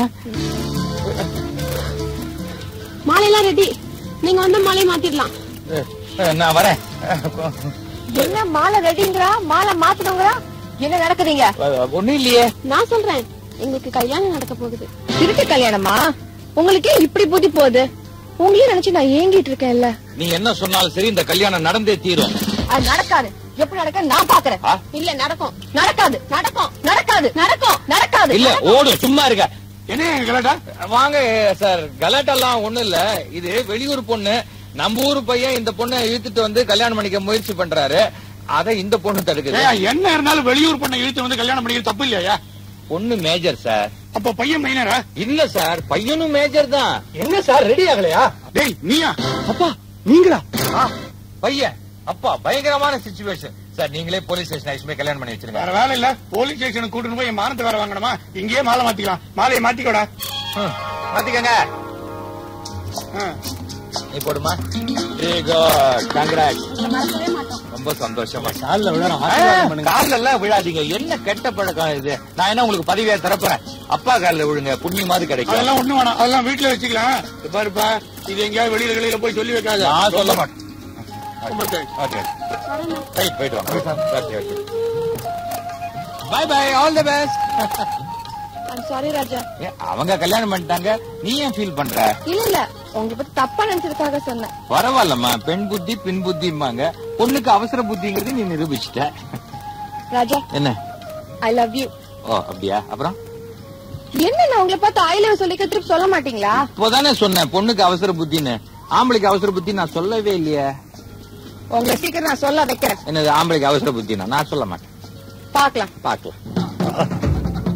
மாலையெல்லாம் ரெடி நீங்க வந்து மாலையை மாத்திடலாம் அ, அ, நான் வரேன் என்ன மாலை ரெடிங்கிறா மாலை மாத்தணுங்கிறா என்ன நடக்குதுங்க ஒண்ணும் இல்லையே நான் சொல்றேன் எங்களுக்கு கல்யாணம் நடக்க போகுது திருட்டு கல்யாணமா உங்களுக்கே இப்படி புத்தி போகுது உங்களையும் நினைச்சு நான் ஏங்கிட்டு இருக்கேன்ல நீ என்ன சொன்னாலும் சரி இந்த கல்யாணம் நடந்தே தீரும் அது நடக்காது எப்படி நடக்க நான் பாக்குறேன் இல்ல நடக்கும் நடக்காது நடக்கும் நடக்காது நடக்கும் நடக்காது இல்ல ஓடும் சும்மா இருக்க என்ன கலாட்டா வாங்க சார் கலாட்டெல்லாம் ஒண்ணும் இல்ல இது வெளியூர் பொண்ணு நம்ம ஊர் பையன் இந்த பொண்ணை இழுத்துட்டு வந்து கல்யாணம் பண்ணிக்க முயற்சி பண்றாரு அத இந்த பொண்ணு தடுக்குது ஏய்யா, என்ன இருந்தாலும் வெளியூர் பண்ண இழுத்து வந்து கல்யாணம் பண்ணிக்கிறது தப்பு இல்லையா பொண்ணு மேஜர் சார் அப்ப பையன் மைனரா இல்ல சார் பையனும் மேஜர் தான் என்ன சார் ரெடி ஆகலையா டேய் நீயா அப்பா நீங்களா ஆ, பையன் அப்பா பயங்கரமான சுச்சுவேஷன் சார் நீங்களே போலீஸ் ஸ்டேஷன் ஆக்சுவலி கல்யாணம் பண்ணி வச்சிருங்க வேற வேலை இல்ல போலீஸ் ஸ்டேஷனுக்கு கூட்டிட்டு போய் என் மானத்தை வேற வாங்கணுமா இங்கேயே மாலை மாத்திக்கலாம் மாலையை மாத்திக்கோடா ம், மாத்திக்கங்க ஆ. நீ போடுமா கங்க்ராட் ரொம்ப சந்தோஷமா கால்ல விழறோம் ஆசீர்வாதம் பண்ணுங்க கால்ல எல்லாம் விழாதீங்க என்ன கெட்ட பழக்கம் இது நான் என்ன உங்களுக்கு பதவியா தரப்போறேன் அப்பா கால்ல விழுங்க புண்ணியமாவது கிடைக்கும் அதெல்லாம் ஒண்ணு வேணாம் அதெல்லாம் வீட்டுல வச்சுக்கலாம் இது பாருப்பா இது எங்கேயாவது வெளியில வெளியில போய் சொல்லி வைக்காத நான் சொல்ல மாட்டேன் ரொம்ப thanks. ஓகே ரைட் போயிட்டு வாங்க okay okay bye bye all the best I'm sorry Raja அவங்க கல்யாணம் பண்ணிட்டாங்க நீ ஏன் ஃபீல் பண்ற இல்ல இல்ல உங்களை பத்தி தப்பா நினைச்சதுக்காக சொன்னேன் பரவாயில்லம்மா பெண் புத்தி பின் புத்திம்பாங்க பொண்ணுக்கு அவசர புத்திங்கிறது நீ நிரூபிச்சிட்ட ராஜா என்ன ஐ லவ் யூ ஓ அப்படியா அப்புறம் என்ன நான் உங்களை பார்த்து ஐ லவ் சொல்லிக்க திருப்பி சொல்ல மாட்டீங்களா இப்போதானே சொன்னேன் பொண்ணுக்கு அவசர புத்தின்னு ஆம்பளைக்கு அவசர புத்தி நான் சொல்லவே இல்லையே உங்களை சீக்கிரம் நான் சொல்ல வைக்கிறேன் என்னது ஆம்பளைக்கு அவசர புத்தி நான் சொல்ல மாட்டேன் பாக்கலாம் பாக்கலாம்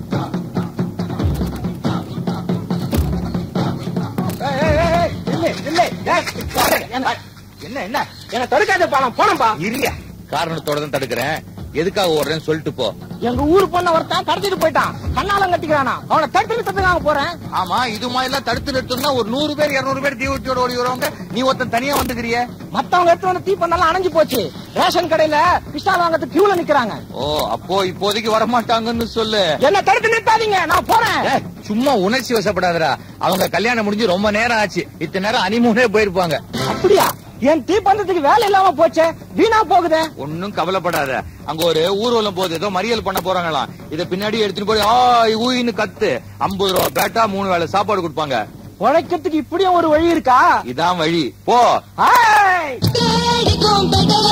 என்ன என்ன என்ன தடுக்காத பாலம் போனப்பா இல்ல காரணத்தோட தான் தடுக்கிறேன் எதுக்காக ஓடுறேன்னு சொல்லிட்டு போ எங்க ஊரு பொண்ண ஒருத்தன் கடத்திட்டு போயிட்டான் கண்ணாலம் கட்டிக்கிறானா அவனை தடுத்து நிறுத்தத்துக்காக போறேன் ஆமா இது மாதிரி எல்லாம் தடுத்து நிறுத்தணும்னா ஒரு நூறு பேர் இருநூறு பேர் தீவட்டியோட ஓடி வருவாங்க நீ ஒருத்தன் தனியா வந்துக்கிறிய மத்தவங்க எடுத்து வந்து தீ பண்ணாலும் அணைஞ்சு போச்சு ரேஷன் கடையில பிஸ்டால் வாங்கறதுக்கு கியூல நிக்கிறாங்க ஓ அப்போ இப்போதைக்கு வரமாட்டாங்கன்னு சொல்லு என்ன தடுத்து நிறுத்தாதீங்க நான் போறேன் ஏய், சும்மா உணர்ச்சி வசப்படாதடா அவங்க கல்யாணம் முடிஞ்சு ரொம்ப நேரம் ஆச்சு இத்தனை நேரம் அனிமூனே போயிருப்பாங்க அப்படியா என் தீ பந்தத்துக்கு வேலை இல்லாம போச்சே வீணா போகுதே ஒன்னும் கவலைப்படாத அங்க ஒரு ஊர்வலம் போகுது ஏதோ மறியல் பண்ண போறாங்களாம் இத பின்னாடி எடுத்துட்டு போய் ஆ ஊயின்னு கத்து ஐம்பது ரூபா பேட்டா மூணு வேளை சாப்பாடு கொடுப்பாங்க உழைக்கிறதுக்கு இப்படியும் ஒரு வழி இருக்கா இதான் வழி போ ஹாய் தேடிக்கும் பெட்டை